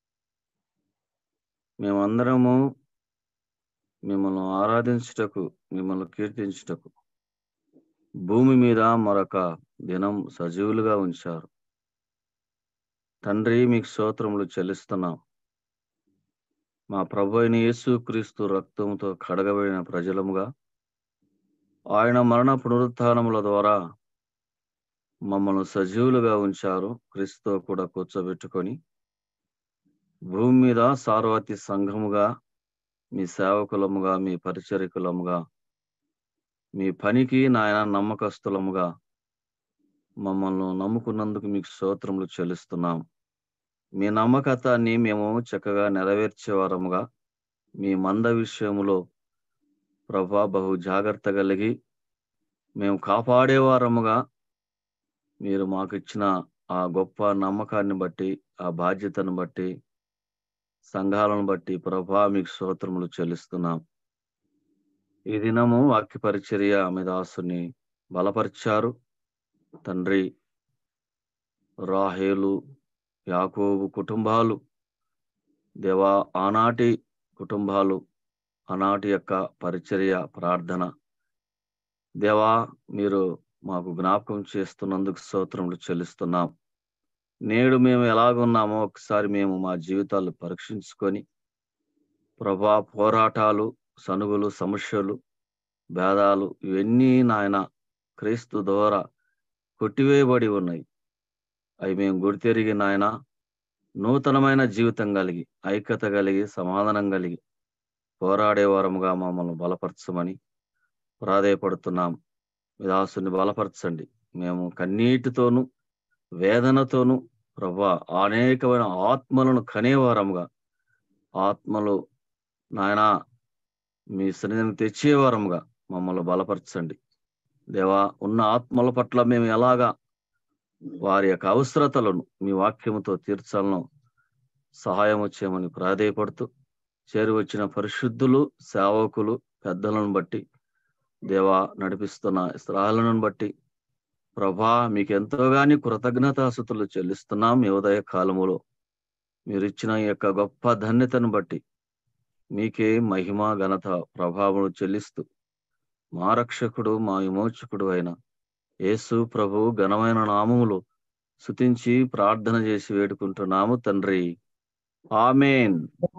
మేమందరము మిమ్మల్ని ఆరాధించుటకు మిమ్మల్ని కీర్తించుటకు భూమి మీద మరొక దినం సజీవులుగా ఉంచారు తండ్రి మీకు స్తోత్రములు చెల్లిస్తున్నాం మా ప్రభు అయిన యేసుక్రీస్తు రక్తంతో కడగబడిన ప్రజలముగా ఆయన మరణ పునరుత్థానముల ద్వారా మమ్మల్ని సజీవులుగా ఉంచారు క్రీస్తుతో కూడా కూర్చోబెట్టుకొని భూమి మీద సార్వతి సంఘముగా మీ సేవకులముగా మీ పరిచరికులముగా మీ పనికి నాయన నమ్మకస్తులముగా మమ్మల్ని నమ్ముకున్నందుకు మీకు స్తోత్రములు చెల్లిస్తున్నాం మీ నమ్మకత్వాన్ని మేము చక్కగా నెరవేర్చేవారముగా మీ మంద విషయములో ప్రభా బహు జాగ్రత్త కలిగి మేము కాపాడేవారముగా మీరు మాకు ఇచ్చిన ఆ గొప్ప నమ్మకాన్ని బట్టి ఆ బాధ్యతను బట్టి సంఘాలను బట్టి ప్రభా మీకు స్తోత్రములు చెల్లిస్తున్నాం ఈ దినము వాక్య పరిచర్య మీ దాసుని బలపరిచారు తండ్రి రాహేలు యాకోబు కుటుంబాలు దేవా ఆనాటి కుటుంబాలు ఆనాటి యొక్క పరిచర్య ప్రార్థన దేవా మీరు మాకు జ్ఞాపకం చేస్తున్నందుకు స్తోత్రములు చెల్లిస్తున్నాం నేడు మేము ఎలాగున్నామో ఒకసారి మేము మా జీవితాలు పరీక్షించుకొని ప్రభా పోరాటాలు సనుగులు సమస్యలు భేదాలు ఇవన్నీ నాయన క్రీస్తు ద్వారా కొట్టివేయబడి ఉన్నాయి అవి మేము గుర్తెరిగి నాయన నూతనమైన జీవితం కలిగి ఐక్యత కలిగి సమాధానం కలిగి పోరాడే వారముగా మమ్మల్ని బలపరచమని ప్రాధేయపడుతున్నాం మీ దాసుని బలపరచండి మేము కన్నీటితోనూ వేదనతోనూ ప్రభా అనేకమైన ఆత్మలను కనేవారముగా ఆత్మలు నాయన మీ సన్నిధిని తెచ్చేవారముగా మమ్మల్ని బలపరచండి దేవా ఉన్న ఆత్మల పట్ల మేము ఎలాగా వారి యొక్క అవసరతలను మీ వాక్యముతో తీర్చాలను సహాయము చేయమని ప్రాధేయపడుతూ చేరి వచ్చిన పరిశుద్ధులు సేవకులు పెద్దలను బట్టి దేవా నడిపిస్తున్న స్థలాలను బట్టి ప్రభా మీకు ఎంతోగాని కృతజ్ఞతాసుతులు చెల్లిస్తున్నాం ఈ ఉదయ కాలములో మీరు ఇచ్చిన ఈ యొక్క గొప్ప ధన్యతను బట్టి మీకే మహిమ ఘనత ప్రభావం చెల్లిస్తూ మా రక్షకుడు మా విమోచకుడు అయిన యేసు ప్రభు ఘనమైన నామములో శుతించి ప్రార్థన చేసి వేడుకుంటున్నాము తండ్రి ఆమెన్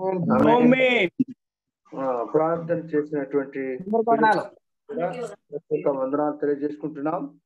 ఆ, ప్రార్థన చేసినటువంటి వందనాలు కూడా ప్రత్యేక వందనాలు తెలియజేసుకుంటున్నాం